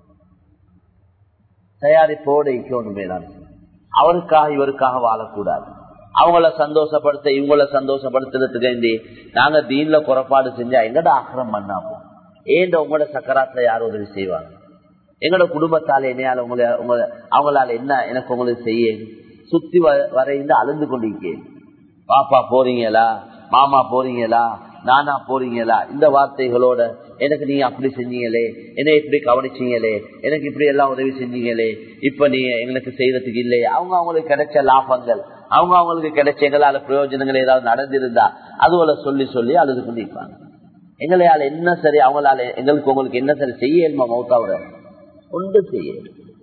தயாரிப்போடு இருக்கணும் மேலான அவருக்காக இவருக்காக வாழக்கூடாது அவங்கள சந்தோஷப்படுத்த இவங்கள சந்தோஷப்படுத்துறதுக்கு வேண்டி நாங்க தீன்ல குறைபாடு செஞ்சா எங்கட ஆக்கிரம் பண்ணாமோ ஏண்ட உங்களோட சக்கராத்துல யார் உதவி செய்வாங்க எங்களோட குடும்பத்தால என்னையால உங்களை உங்களை அவங்களால என்ன எனக்கு உங்களுக்கு செய்ய சுத்தி வரைந்து அழுந்து கொண்டிருக்கேன் பாப்பா போறீங்களா மாமா போறீங்களா நானா போறீங்களா இந்த வார்த்தைகளோட எனக்கு நீங்க அப்படி செஞ்சீங்களே என்ன இப்படி கவனிச்சீங்களே எனக்கு இப்படி எல்லாம் உதவி செஞ்சீங்களே இப்ப நீங்க எங்களுக்கு செய்யறதுக்கு இல்லையே அவங்க அவங்களுக்கு கிடைச்ச லாபங்கள் அவங்க அவங்களுக்கு கிடைச்ச எங்களால பிரயோஜனங்கள் ஏதாவது நடந்திருந்தா அதுவரை சொல்லி சொல்லி அழுது கொண்டிருப்பாங்க எங்களால என்ன சரி அவங்களால எங்களுக்கு உங்களுக்கு என்ன சரி செய்யணுமா மௌத்தாவோட ஒன்று செய்ய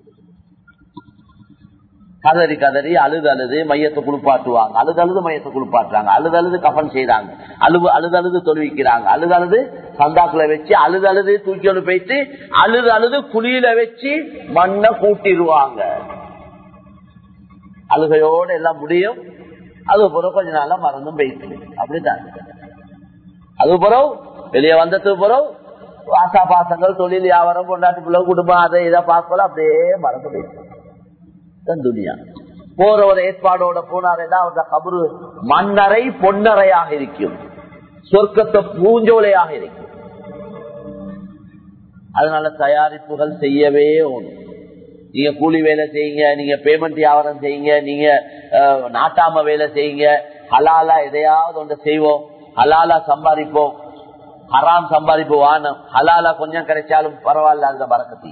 கதறி கதறி அழுது அழுது மையத்தை குளிப்பாட்டுவாங்க அழுது அழுது மையத்தை குளிப்பாட்டுறாங்க அழுது அழுது கஃன் செய்யறாங்க அழுது அழுது அழுது தொழுவிக்கிறாங்க அழுது அழுது சந்தாக்குல வச்சு அழுது அழுது தூக்கி ஒன்று போயிட்டு அழுது அழுது குழியில வச்சு மண்ணை கூட்டிடுவாங்க அழுகையோட எல்லாம் முடியும் அது பிறகு கொஞ்ச நாளா மறந்தும் போயிட்டு அப்படித்தான் அது பிறகு வெளியே வந்ததுக்கு பிறகு ஆசா பாசங்கள் தொழில் வியாபாரம் கொண்டாட்டு பிள்ளை குடும்பம் அதை இதை பார்க்கல அப்படியே மறந்து போயிட்டு துனியா போற ஒரு ஏற்பாடோட போனாருன்னா அவருடைய கபரு மண்ணறை பொன்னறையாக இருக்கும் சொர்க்கத்தை பூஞ்சோலையாக இருக்கும் அதனால தயாரிப்புகள் செய்யவே ஒண்ணு நீங்க கூலி வேலை செய்யுங்க நீங்க பேமெண்ட் வியாபாரம் செய்யுங்க நீங்க நாட்டாம வேலை செய்யுங்க ஹலாலா எதையாவது ஒன்று செய்வோம் ஹலாலா சம்பாதிப்போம் ஹராம் சம்பாதிப்போம் வானம் ஹலாலா கொஞ்சம் கிடைச்சாலும் பரவாயில்ல அந்த பறக்கத்தி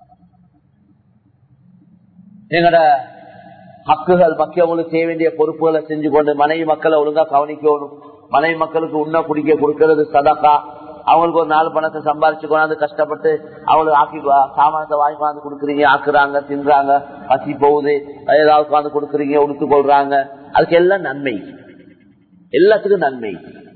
எங்கட ஹக்குகள் மக்களுக்கு செய்ய வேண்டிய பொறுப்புகளை செஞ்சு கொண்டு மனைவி மக்களை ஒழுங்கா கவனிக்கணும் மனைவி மக்களுக்கு உண்ண குடிக்க கொடுக்கறது சதக்கா அவங்களுக்கு ஒரு நாலு பணத்தை சம்பாரிச்சு கொண்டாந்து கஷ்டப்பட்டு அவங்களுக்கு ஆக்கி சாமானத்தை வாங்கி கொண்டாந்து கொடுக்குறீங்க ஆக்குறாங்க தின்றாங்க பசி போகுது ஏதாவது உட்காந்து கொடுக்குறீங்க உடுத்து கொள்றாங்க அதுக்கு எல்லாம் நன்மை எல்லாத்துக்கும் நன்மை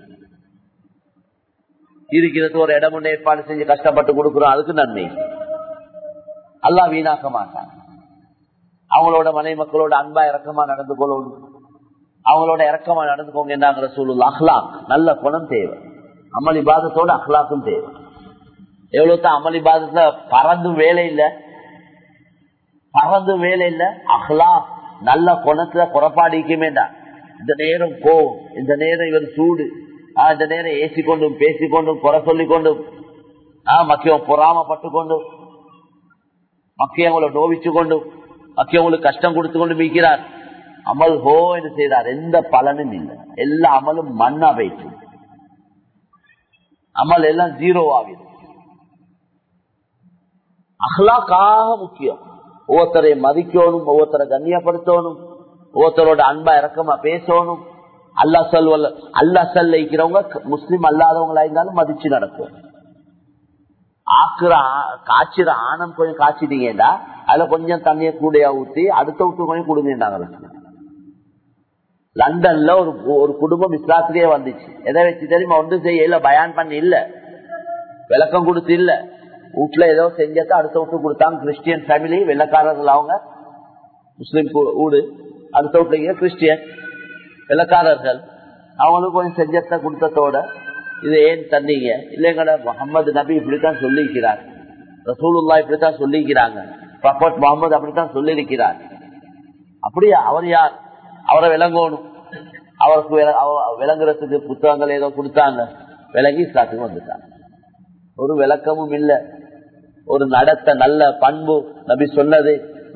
இருக்கிறது ஒரு இடம் ஒன்று ஏற்பாடு செஞ்சு கஷ்டப்பட்டு கொடுக்குறோம் அதுக்கு நன்மை அல்லா வீணாக்க மாட்டான் அவங்களோட மனைவி மக்களோட அன்பா இறக்கமா நடந்து கொள்ளணும் அவங்களோட இறக்கமா நடந்துக்கோங்க என்னங்கிற சூழல் அஹ்லாக் நல்ல குணம் தேவை அமளி பாதத்தோட அஹ்லாக்கும் தேவை எவ்வளவு தான் அமளி பாதத்துல பறந்தும் வேலை இல்ல பறந்தும் வேலை இல்ல அஹ்லா நல்ல குணத்துல குறப்பாடிக்குமேடா இந்த நேரம் கோவம் இந்த நேரம் இவர் சூடு ஆஹ் இந்த நேரம் ஏசி கொண்டும் பேசிக்கொண்டும் குறை சொல்லிக் கொண்டும் ஆஹ் மக்கியம் பொறாமப்பட்டு கொண்டும் மக்கியவங்களை நோவிச்சு கொண்டும் மக்கியவங்களுக்கு கஷ்டம் கொடுத்து கொண்டு மீக்கிறார் அமல் ஹோ என்று செய்தார் எந்த பலனும் இல்லை எல்லா அமலும் மண்ணா போயிட்டு அமல் எல்லாம் ஜீரோ ஆகுது அஹ்லாக்காக முக்கியம் ஒவ்வொருத்தரை மதிக்கணும் ஒவ்வொருத்தரை கண்ணியப்படுத்தணும் ஒவ்வொருத்தரோட அன்பா இறக்கமா பேசணும் அல்லா சொல் அல்லா செல் வைக்கிறவங்க முஸ்லீம் அல்லாதவங்களா இருந்தாலும் மதிச்சு நடக்கும் ஆக்குற காய்ச்சிற ஆணம் கொஞ்சம் காய்ச்சிட்டீங்கடா அதுல கொஞ்சம் தண்ணிய கூடையா ஊத்தி அடுத்த விட்டு கொஞ்சம் கொடுங்கண்டாங்க லண்டன்ல ஒரு ஒரு குடும்பம் இஸ்லாத்திலேயே வந்துச்சு எதை வச்சு தெரியுமா ஒன்றும் செய்யல பயான் பண்ணி இல்ல விளக்கம் கொடுத்து இல்ல வீட்டுல ஏதோ செஞ்சத அடுத்த விட்டு கொடுத்தாங்க கிறிஸ்டியன் ஃபேமிலி வெள்ளக்காரர்கள் அவங்க முஸ்லீம் ஊடு அடுத்த வீட்டுல கிறிஸ்டியன் வெள்ளக்காரர்கள் அவங்களுக்கு கொஞ்சம் செஞ்சத்தை கொடுத்ததோட இது ஏன் தந்தீங்க இல்லைங்கட முகமது நபி இப்படித்தான் சொல்லியிருக்கிறார் ரசூலுல்லா இப்படித்தான் சொல்லியிருக்கிறாங்க ப்ராஃபட் முகமது அப்படித்தான் சொல்லியிருக்கிறார் அப்படியா அவர் யார் அவரை விளங்கணும் அவருக்கு விளங்குறதுக்கு புத்தகங்கள் ஏதோ கொடுத்தாங்க விளங்கி இஸ்லாத்துக்கு வந்துட்டாங்க ஒரு விளக்கமும் இல்ல ஒரு நடத்த நல்ல பண்பு நபி சொன்னது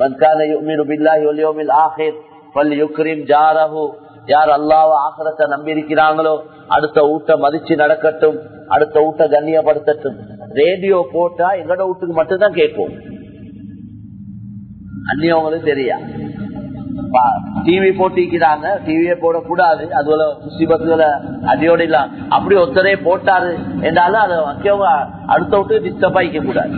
யார் அல்லாவ ஆகரத்தை நம்பி இருக்கிறாங்களோ அடுத்த ஊட்ட மதிச்சு நடக்கட்டும் அடுத்த ஊட்ட கண்ணியப்படுத்தட்டும் ரேடியோ போட்டா எங்கட வீட்டுக்கு மட்டும்தான் கேட்கும் அந்நியவங்களுக்கு தெரியா டிவி போட்டிக்கிறாங்க டிவியே போடக்கூடாது அதுல முசிபத்துகளை அடியோட இல்ல அப்படி ஒருத்தரே போட்டாரு என்றாலும் அதை முக்கியமா அடுத்த விட்டு டிஸ்டர்ப் ஆகிக்க கூடாது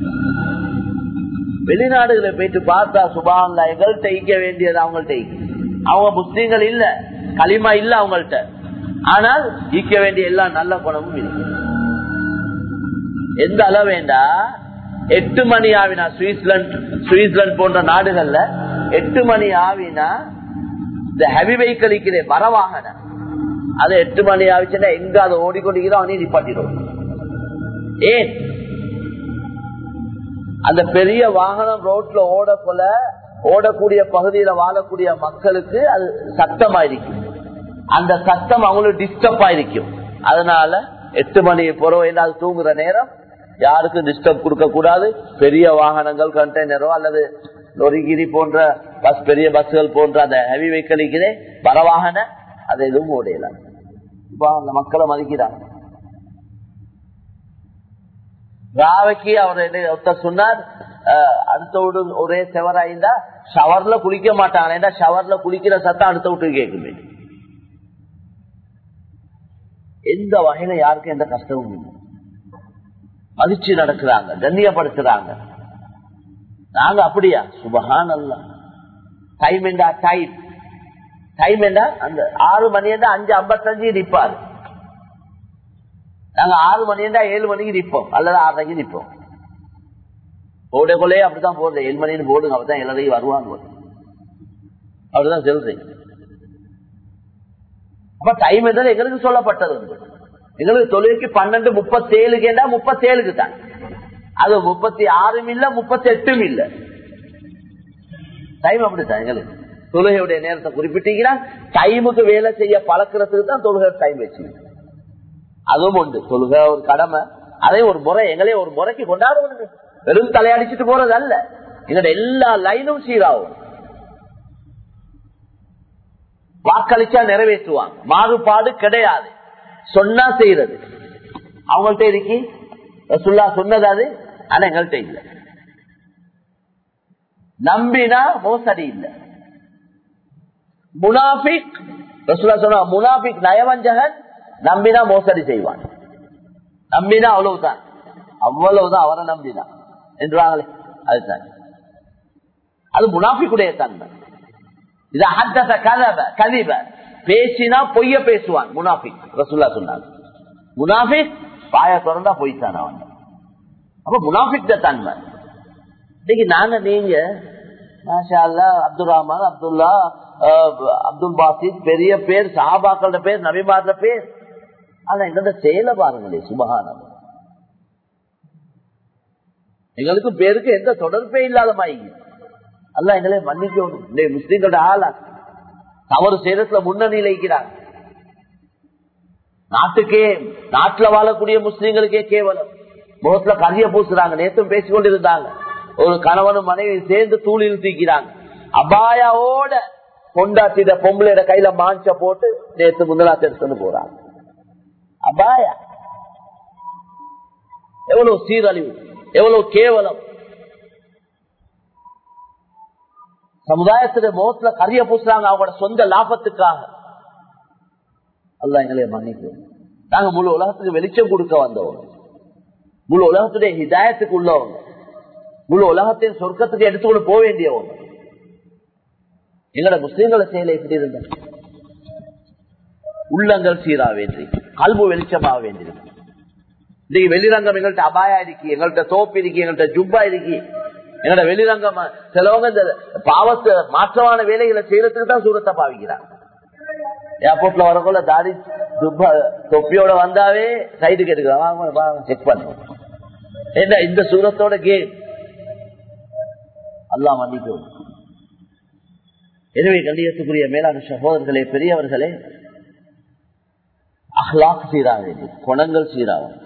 வெளிநாடுகளை போயிட்டு பார்த்தா சுபாங்க எங்கள்கிட்ட ஈக்க வேண்டியது அவங்கள்ட்ட அவங்க முஸ்லீம்கள் இல்ல களிமா இல்ல அவங்கள்ட்ட ஆனால் ஈக்க வேண்டிய எல்லா நல்ல குணமும் இருக்கு எந்த அளவேண்டா எட்டு மணி ஆவினா சுவிட்சர்லாந்து சுவிட்சர்லாந்து போன்ற நாடுகள்ல எட்டு மணி ஆவினா இந்த ஹெவி வெஹிக்கிள் இருக்கிற மரவாகன அது எட்டு மணி ஆவிச்சுன்னா எங்க அதை ஓடிக்கொண்டிருக்கிறோம் அவனையும் நிப்பாட்டிடும் ஏன் அந்த பெரிய வாகனம் ரோட்ல ஓடக்குள்ள ஓடக்கூடிய பகுதியில வாழக்கூடிய மக்களுக்கு அது சத்தமாயிருக்கும் அந்த சத்தம் அவங்களுக்கு டிஸ்டர்ப் ஆயிருக்கும் அதனால எட்டு மணி பொறவை அது தூங்குற நேரம் யாருக்கும் டிஸ்டர்ப் கொடுக்க கூடாது பெரிய வாகனங்கள் கண்டெய்னரோ அல்லது லொரிகிரி போன்ற பஸ் பெரிய பஸ்கள் போன்ற அந்த ஹெவி வெஹிக்கல் இருக்கிறே பரவாகன அது எதுவும் ஓடையலாம் இப்ப அந்த மக்களை மதிக்கிறாங்க ராவைக்கு அவர் ஒருத்தர் சொன்னார் அடுத்த வீடு ஒரே செவராயிருந்தா ஷவர்ல குளிக்க மாட்டாங்க ஏன்னா ஷவர்ல குளிக்கிற சத்தம் அடுத்த வீட்டுக்கு கேட்குமே எந்த வகையில யாருக்கும் எந்த கஷ்டமும் இல்லை மதிச்சு நடக்கிறாங்க கண்ணியப்படுத்துறாங்க நாங்க அப்படியா சுபகான் அல்ல டைம் என்றா டைம் டைம் என்றா அந்த ஆறு மணி என்றா அஞ்சு ஐம்பத்தஞ்சு நிற்பாரு நாங்க ஆறு மணி என்றா ஏழு மணிக்கு நிற்போம் அல்லது ஆறரைக்கு நிற்போம் போடக்குள்ளே அப்படித்தான் போடுறது ஏழு மணின்னு போடுங்க அப்பதான் எல்லாரையும் வருவாங்க அப்படிதான் சொல்றீங்க அப்ப டைம் என்றது எங்களுக்கு சொல்லப்பட்டது எங்களுக்கு தொழிலுக்கு பன்னெண்டு முப்பத்தி ஏழுக்கு என்றா முப்பத்தி ஏழுக்கு தான் அது முப்பத்தி ஆறும் இல்ல முப்பத்தி எட்டும் இல்ல டைம் அப்படித்தான் எங்களுக்கு தொழுகையுடைய நேரத்தை குறிப்பிட்டீங்கன்னா டைமுக்கு வேலை செய்ய பழக்கிறதுக்கு தான் தொழுகை டைம் வச்சு அதுவும் உண்டு தொழுகை ஒரு கடமை அதே ஒரு முறை எங்களே ஒரு முறைக்கு கொண்டாடுவது வெறும் தலையடிச்சிட்டு போறது அல்ல எங்களோட எல்லா லைனும் சீராகும் வாக்களிச்சா நிறைவேற்றுவாங்க மாறுபாடு கிடையாது சொன்னா செய்யறது அவங்கள்ட்ட இருக்கி ரசுல்லா சொன்னது அது ஆனா எங்கள்கிட்ட இல்ல நம்பினா மோசடி இல்ல முனாபிக் ரசுல்லா சொன்னா முனாபிக் நயவஞ்சகன் நம்பினா மோசடி செய்வான் நம்பினா அவ்வளவுதான் அவ்வளவுதான் அவரை நம்பினா என்றாங்களே அதுதான் அது முனாபிக்குடைய தன்மை இது ஹத்தச கதவ கதிப பேசினா பொய்ய பேசுவான் முனாபிக் ரசுல்லா சொன்னாங்க முனாபிக் பாய திறந்தா பொய்த்தான் அவன் அப்ப முனாபிக் தன்மை இன்னைக்கு நாங்க நீங்க மாஷா அல்லா அப்துல் ரஹ்மான் அப்துல்லா அப்துல் பாசித் பெரிய பேர் சாபாக்கள பேர் நபிமார்ல பேர் ஆனா எங்களோட செயல பாருங்களே சுபகானம் எங்களுக்கு பேருக்கு எந்த தொடர்பே இல்லாத மாதிரி அல்ல எங்களே மன்னிக்கணும் முஸ்லீம்களோட ஆளா தவறு சேதத்துல முன்னணியில் இருக்கிறாங்க நாட்டுக்கே நாட்டுல வாழக்கூடிய முஸ்லீம்களுக்கே கேவலம் முகத்துல கரிய பூசுறாங்க நேற்றும் பேசிக்கொண்டு இருந்தாங்க ஒரு கணவனும் மனைவி சேர்ந்து தூளில் தூக்கிறாங்க அபாயாவோட கொண்டாட்டிட பொம்பளையோட கையில மாஞ்ச போட்டு நேற்று முந்தலாத்து எடுத்துன்னு போறாங்க அபாயா எவ்வளவு சீரழிவு எவ்வளவு கேவலம் சமுதாயத்துடைய முகத்துல கரிய பூசுறாங்க அவங்களோட சொந்த லாபத்துக்காக அல்ல எங்களை மன்னிக்கும் நாங்க முழு உலகத்துக்கு வெளிச்சம் கொடுக்க வந்தவங்க முழு உலகத்துடைய ஹிதாயத்துக்கு உள்ளவங்க முழு உலகத்தின் சொர்க்கத்துக்கு எடுத்துக்கொண்டு போக வேண்டியவங்க எங்களோட முஸ்லீம்களை செயல எப்படி இருந்த உள்ளங்கள் சீரா வேண்டி கல்பு வெளிச்சமாக வேண்டியிருக்கு இன்னைக்கு வெளிரங்கம் எங்கள்கிட்ட அபாயா இருக்கு எங்கள்கிட்ட தோப்பு இருக்கு எங்கள்கிட்ட ஜுப்பா இருக்கு என்னோட வெளிரங்கம் சிலவங்க இந்த பாவத்து மாற்றமான வேலைகளை செய்யறதுக்கு தான் சூரத்தை பாவிக்கிறாங்க ஏர்போர்ட்ல வரக்குள்ள தாடி துப்பா தொப்பியோட வந்தாவே சைடுக்கு எடுக்கலாம் செக் பண்ணுவோம் என்ன இந்த சூரத்தோட கேம் அல்லா மன்னிக்கும் எனவே கண்டியத்துக்குரிய மேலான சகோதரர்களே பெரியவர்களே அஹ்லாக் சீராக குணங்கள் சீராகும்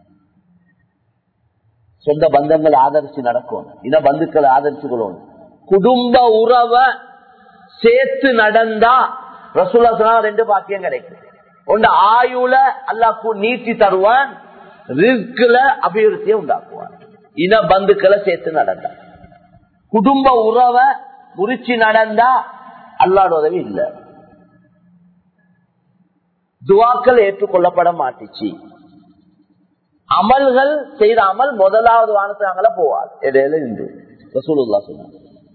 சொந்த பந்தங்கள் ஆதரிச்சு நடக்கும் இன பந்துக்களை ஆதரிச்சு கொள்ளணும் குடும்ப உறவை சேர்த்து நடந்தா ரசூலா சொன்னா ரெண்டு பாக்கியம் கிடைக்கும் ஒன்று ஆயுள அல்லா நீட்டி தருவான் ரிஸ்குல அபிவிருத்தியை உண்டாக்குவான் இன பந்துக்களை சேர்த்து நடந்தா குடும்ப உறவை முறிச்சு நடந்தா அல்லாட உதவி இல்ல துவாக்கள் ஏற்றுக்கொள்ளப்பட மாட்டுச்சு அமல்கள் செய்த அமல் முதலாவது வானத்தாங்கள போவார் இடையில இன்று ரசூலுல்லா சொன்னாங்க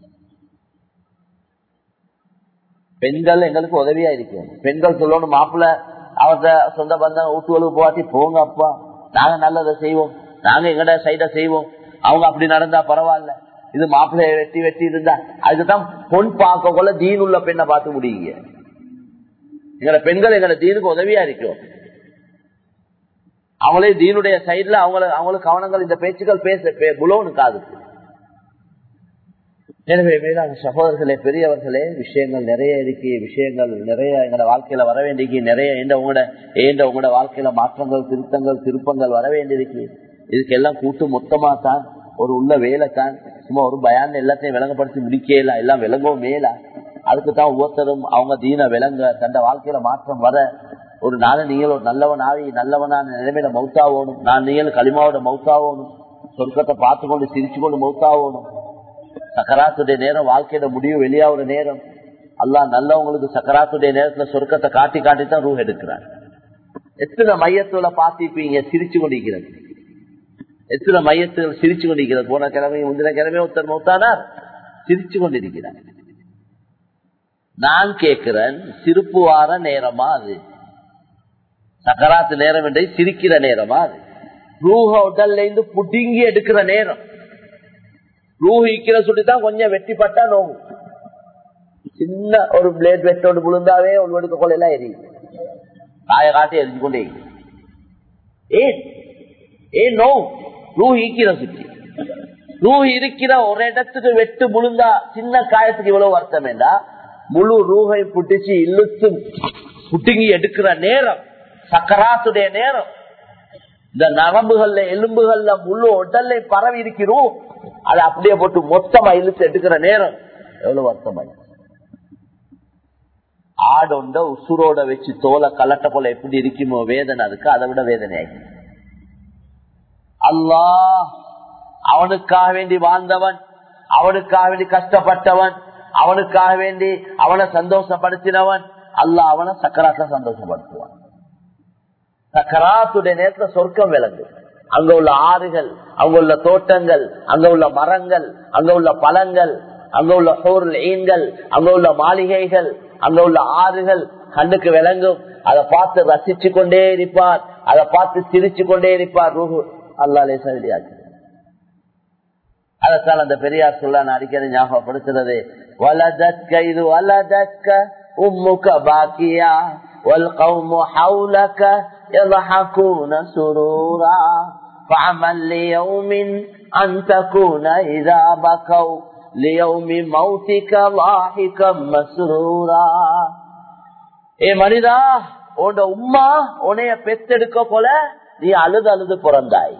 பெண்கள் எங்களுக்கு உதவியா இருக்கும் பெண்கள் சொல்லணும் மாப்பிள்ள அவர்த சொந்த பந்தம் ஊட்டுவலுக்கு போவாட்டி போங்க அப்பா நாங்க நல்லதை செய்வோம் நாங்க எங்கட சைட செய்வோம் அவங்க அப்படி நடந்தா பரவாயில்ல இது மாப்பிள்ளைய வெட்டி வெட்டி இருந்தா அதுக்குதான் பொன் பார்க்க கொள்ள தீன் உள்ள பெண்ணை பார்த்து முடியுங்க எங்கட பெண்கள் எங்கட தீனுக்கு உதவியா இருக்கும் அவங்களே தீனுடைய சைட்ல அவங்கள அவங்களுக்கு கவனங்கள் இந்த பேச்சுக்கள் பேச புலோனு காது எனவே மேலான சகோதரர்களே பெரியவர்களே விஷயங்கள் நிறைய இருக்கு விஷயங்கள் நிறைய எங்களோட வாழ்க்கையில வர வேண்டியது நிறைய ஏண்ட உங்களோட ஏண்ட உங்களோட வாழ்க்கையில மாற்றங்கள் திருத்தங்கள் திருப்பங்கள் வர வேண்டியிருக்கு இதுக்கெல்லாம் கூட்டு மொத்தமா தான் ஒரு உள்ள வேலை தான் சும்மா ஒரு பயான் எல்லாத்தையும் விளங்கப்படுத்தி முடிக்கல எல்லாம் விளங்கவும் மேலா அதுக்கு தான் ஒவ்வொருத்தரும் அவங்க தீன விளங்க தந்த வாழ்க்கையில மாற்றம் வர ஒரு நாள் நீங்கள் ஒரு நல்லவன் ஆகி நல்லவனான நிலைமையில மௌத்தாவோணும் நான் நீங்கள் களிமாவோட மௌத்தாவோணும் சொர்க்கத்தை பார்த்து கொண்டு சிரிச்சு கொண்டு மௌத்தாவோணும் சக்கராத்துடைய நேரம் வாழ்க்கையோட முடிவு வெளியாகிற நேரம் அல்லா நல்லவங்களுக்கு சக்கராத்துடைய நேரத்துல சொர்க்கத்தை காட்டி காட்டி தான் ரூ எடுக்கிறார் எத்தனை மையத்துல பாத்திப்பீங்க சிரிச்சு கொண்டிருக்கிறது எத்தனை மையத்தில் சிரிச்சு கொண்டிருக்கிறது போன கிழமை முந்தின கிழமை ஒருத்தர் மௌத்தானார் சிரிச்சு கொண்டிருக்கிறார் நான் கேட்கிறேன் சிரிப்பு வார நேரமா அது சக்கராத்து நேரம் என்றை சிரிக்கிற நேரமா அது ரூஹ உடல்ல இருந்து புடுங்கி எடுக்கிற நேரம் ரூஹ் ஈக்கிற சொல்லிதான் கொஞ்சம் வெட்டி பட்டா நோவும் சின்ன ஒரு பிளேட் வெட்டோடு விழுந்தாவே உள்வெடுக்க கொள்ள எல்லாம் எரியுது காய காட்டி எரிஞ்சு கொண்டே ஏன் ஏன் நோ ரூ ஈக்கிற சுற்றி ரூ இருக்கிற ஒரு இடத்துக்கு வெட்டு முழுந்தா சின்ன காயத்துக்கு இவ்வளவு வருத்தம் வேண்டா முழு ரூகை புட்டிச்சு இழுத்து புட்டுங்கி எடுக்கிற நேரம் சக்கராத்துடைய நேரம் இந்த நரம்புகள்ல எலும்புகள்ல முழு உடல்ல பரவி இருக்கிறோம் அதை அப்படியே போட்டு மொத்தமா இழுத்து எடுக்கிற நேரம் எவ்வளவு வருத்தமாய் ஆடொண்ட உசுரோட வச்சு தோலை கலட்ட போல எப்படி இருக்குமோ வேதனை அதுக்கு அதை விட வேதனை ஆகி அல்லா அவனுக்காக வேண்டி வாழ்ந்தவன் அவனுக்காக வேண்டி கஷ்டப்பட்டவன் அவனுக்காக வேண்டி அவனை சந்தோஷப்படுத்தினவன் அல்ல அவனை சக்கராத்த சந்தோஷப்படுத்துவான் சக்கராத்துடைய நேரத்துல சொர்க்கம் விளங்கு அங்க உள்ள ஆறுகள் அங்க உள்ள தோட்டங்கள் அங்க உள்ள மரங்கள் அங்க உள்ள பழங்கள் அங்க உள்ள பொருள் ஈன்கள் அங்க உள்ள மாளிகைகள் அங்க உள்ள ஆறுகள் கண்ணுக்கு விளங்கும் அதை பார்த்து ரசிச்சு கொண்டே இருப்பார் அதை பார்த்து சிரிச்சு கொண்டே இருப்பார் ரூஹு அல்லா லேசா வெளியாச்சு அதைத்தான் அந்த பெரியார் சொல்ல நான் அடிக்கடி ஞாபகப்படுத்துறது வலதற்க இது வலதற்க உம்முக பாக்கியா والقوم حولك يضحكون سرورا فعمل ليوم أن تكون إذا بكوا ليوم موتك ضاحكا مسرورا ஏ மனிதா உன்னோட உம்மா உன்னைய பெத்தெடுக்க போல நீ அழுது அழுது பிறந்தாய்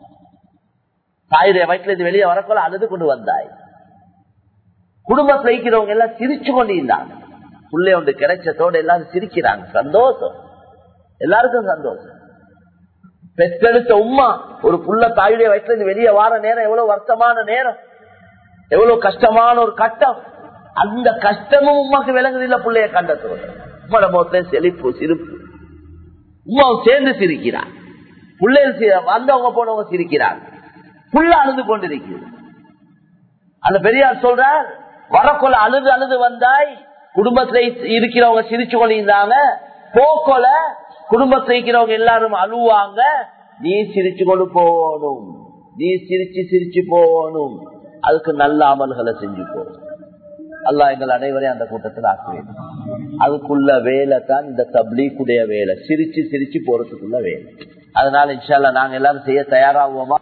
தாயுடைய வயிற்றுல இருந்து வெளியே வரக்கொள்ள அழுது கொண்டு வந்தாய் குடும்பத்தில் வைக்கிறவங்க எல்லாம் சிரிச்சு கொண்டு இருந்தாங்க புள்ளை ஒன்று கிடைச்சதோட எல்லாரும் சிரிக்கிறாங்க சந்தோஷம் எல்லாருக்கும் சந்தோஷம் பெற்றெடுத்த உமா ஒரு புள்ள தாயுடைய வயிற்றுல இருந்து வெளியே வார நேரம் எவ்வளவு வருத்தமான நேரம் எவ்வளவு கஷ்டமான ஒரு கட்டம் அந்த கஷ்டமும் உமாக்கு விளங்குது இல்ல பிள்ளைய கண்டத்தோட உம்மோட முகத்துல செழிப்பு சிரிப்பு உமாவும் சேர்ந்து சிரிக்கிறார் பிள்ளைகள் வந்தவங்க போனவங்க சிரிக்கிறாங்க புள்ள அழுது கொண்டிருக்கிறது அந்த பெரியார் சொல்றார் வரக்கொல அழுது அழுது வந்தாய் குடும்பத்துல இருக்கிறவங்க சிரிச்சு கொண்டிருந்தாங்க போக்கொல குடும்பத்துல இருக்கிறவங்க எல்லாரும் அழுவாங்க நீ சிரிச்சு கொண்டு போகணும் நீ சிரிச்சு சிரிச்சு போகணும் அதுக்கு நல்ல அமல்களை செஞ்சு போகணும் அல்லா எங்கள் அனைவரையும் அந்த கூட்டத்தில் ஆக்குவேன் அதுக்குள்ள வேலை தான் இந்த தப்லீக்குடைய வேலை சிரிச்சு சிரிச்சு போறதுக்குள்ள வேலை அதனால இன்ஷால்லா நாங்க எல்லாரும் செய்ய தயாராகுவோமா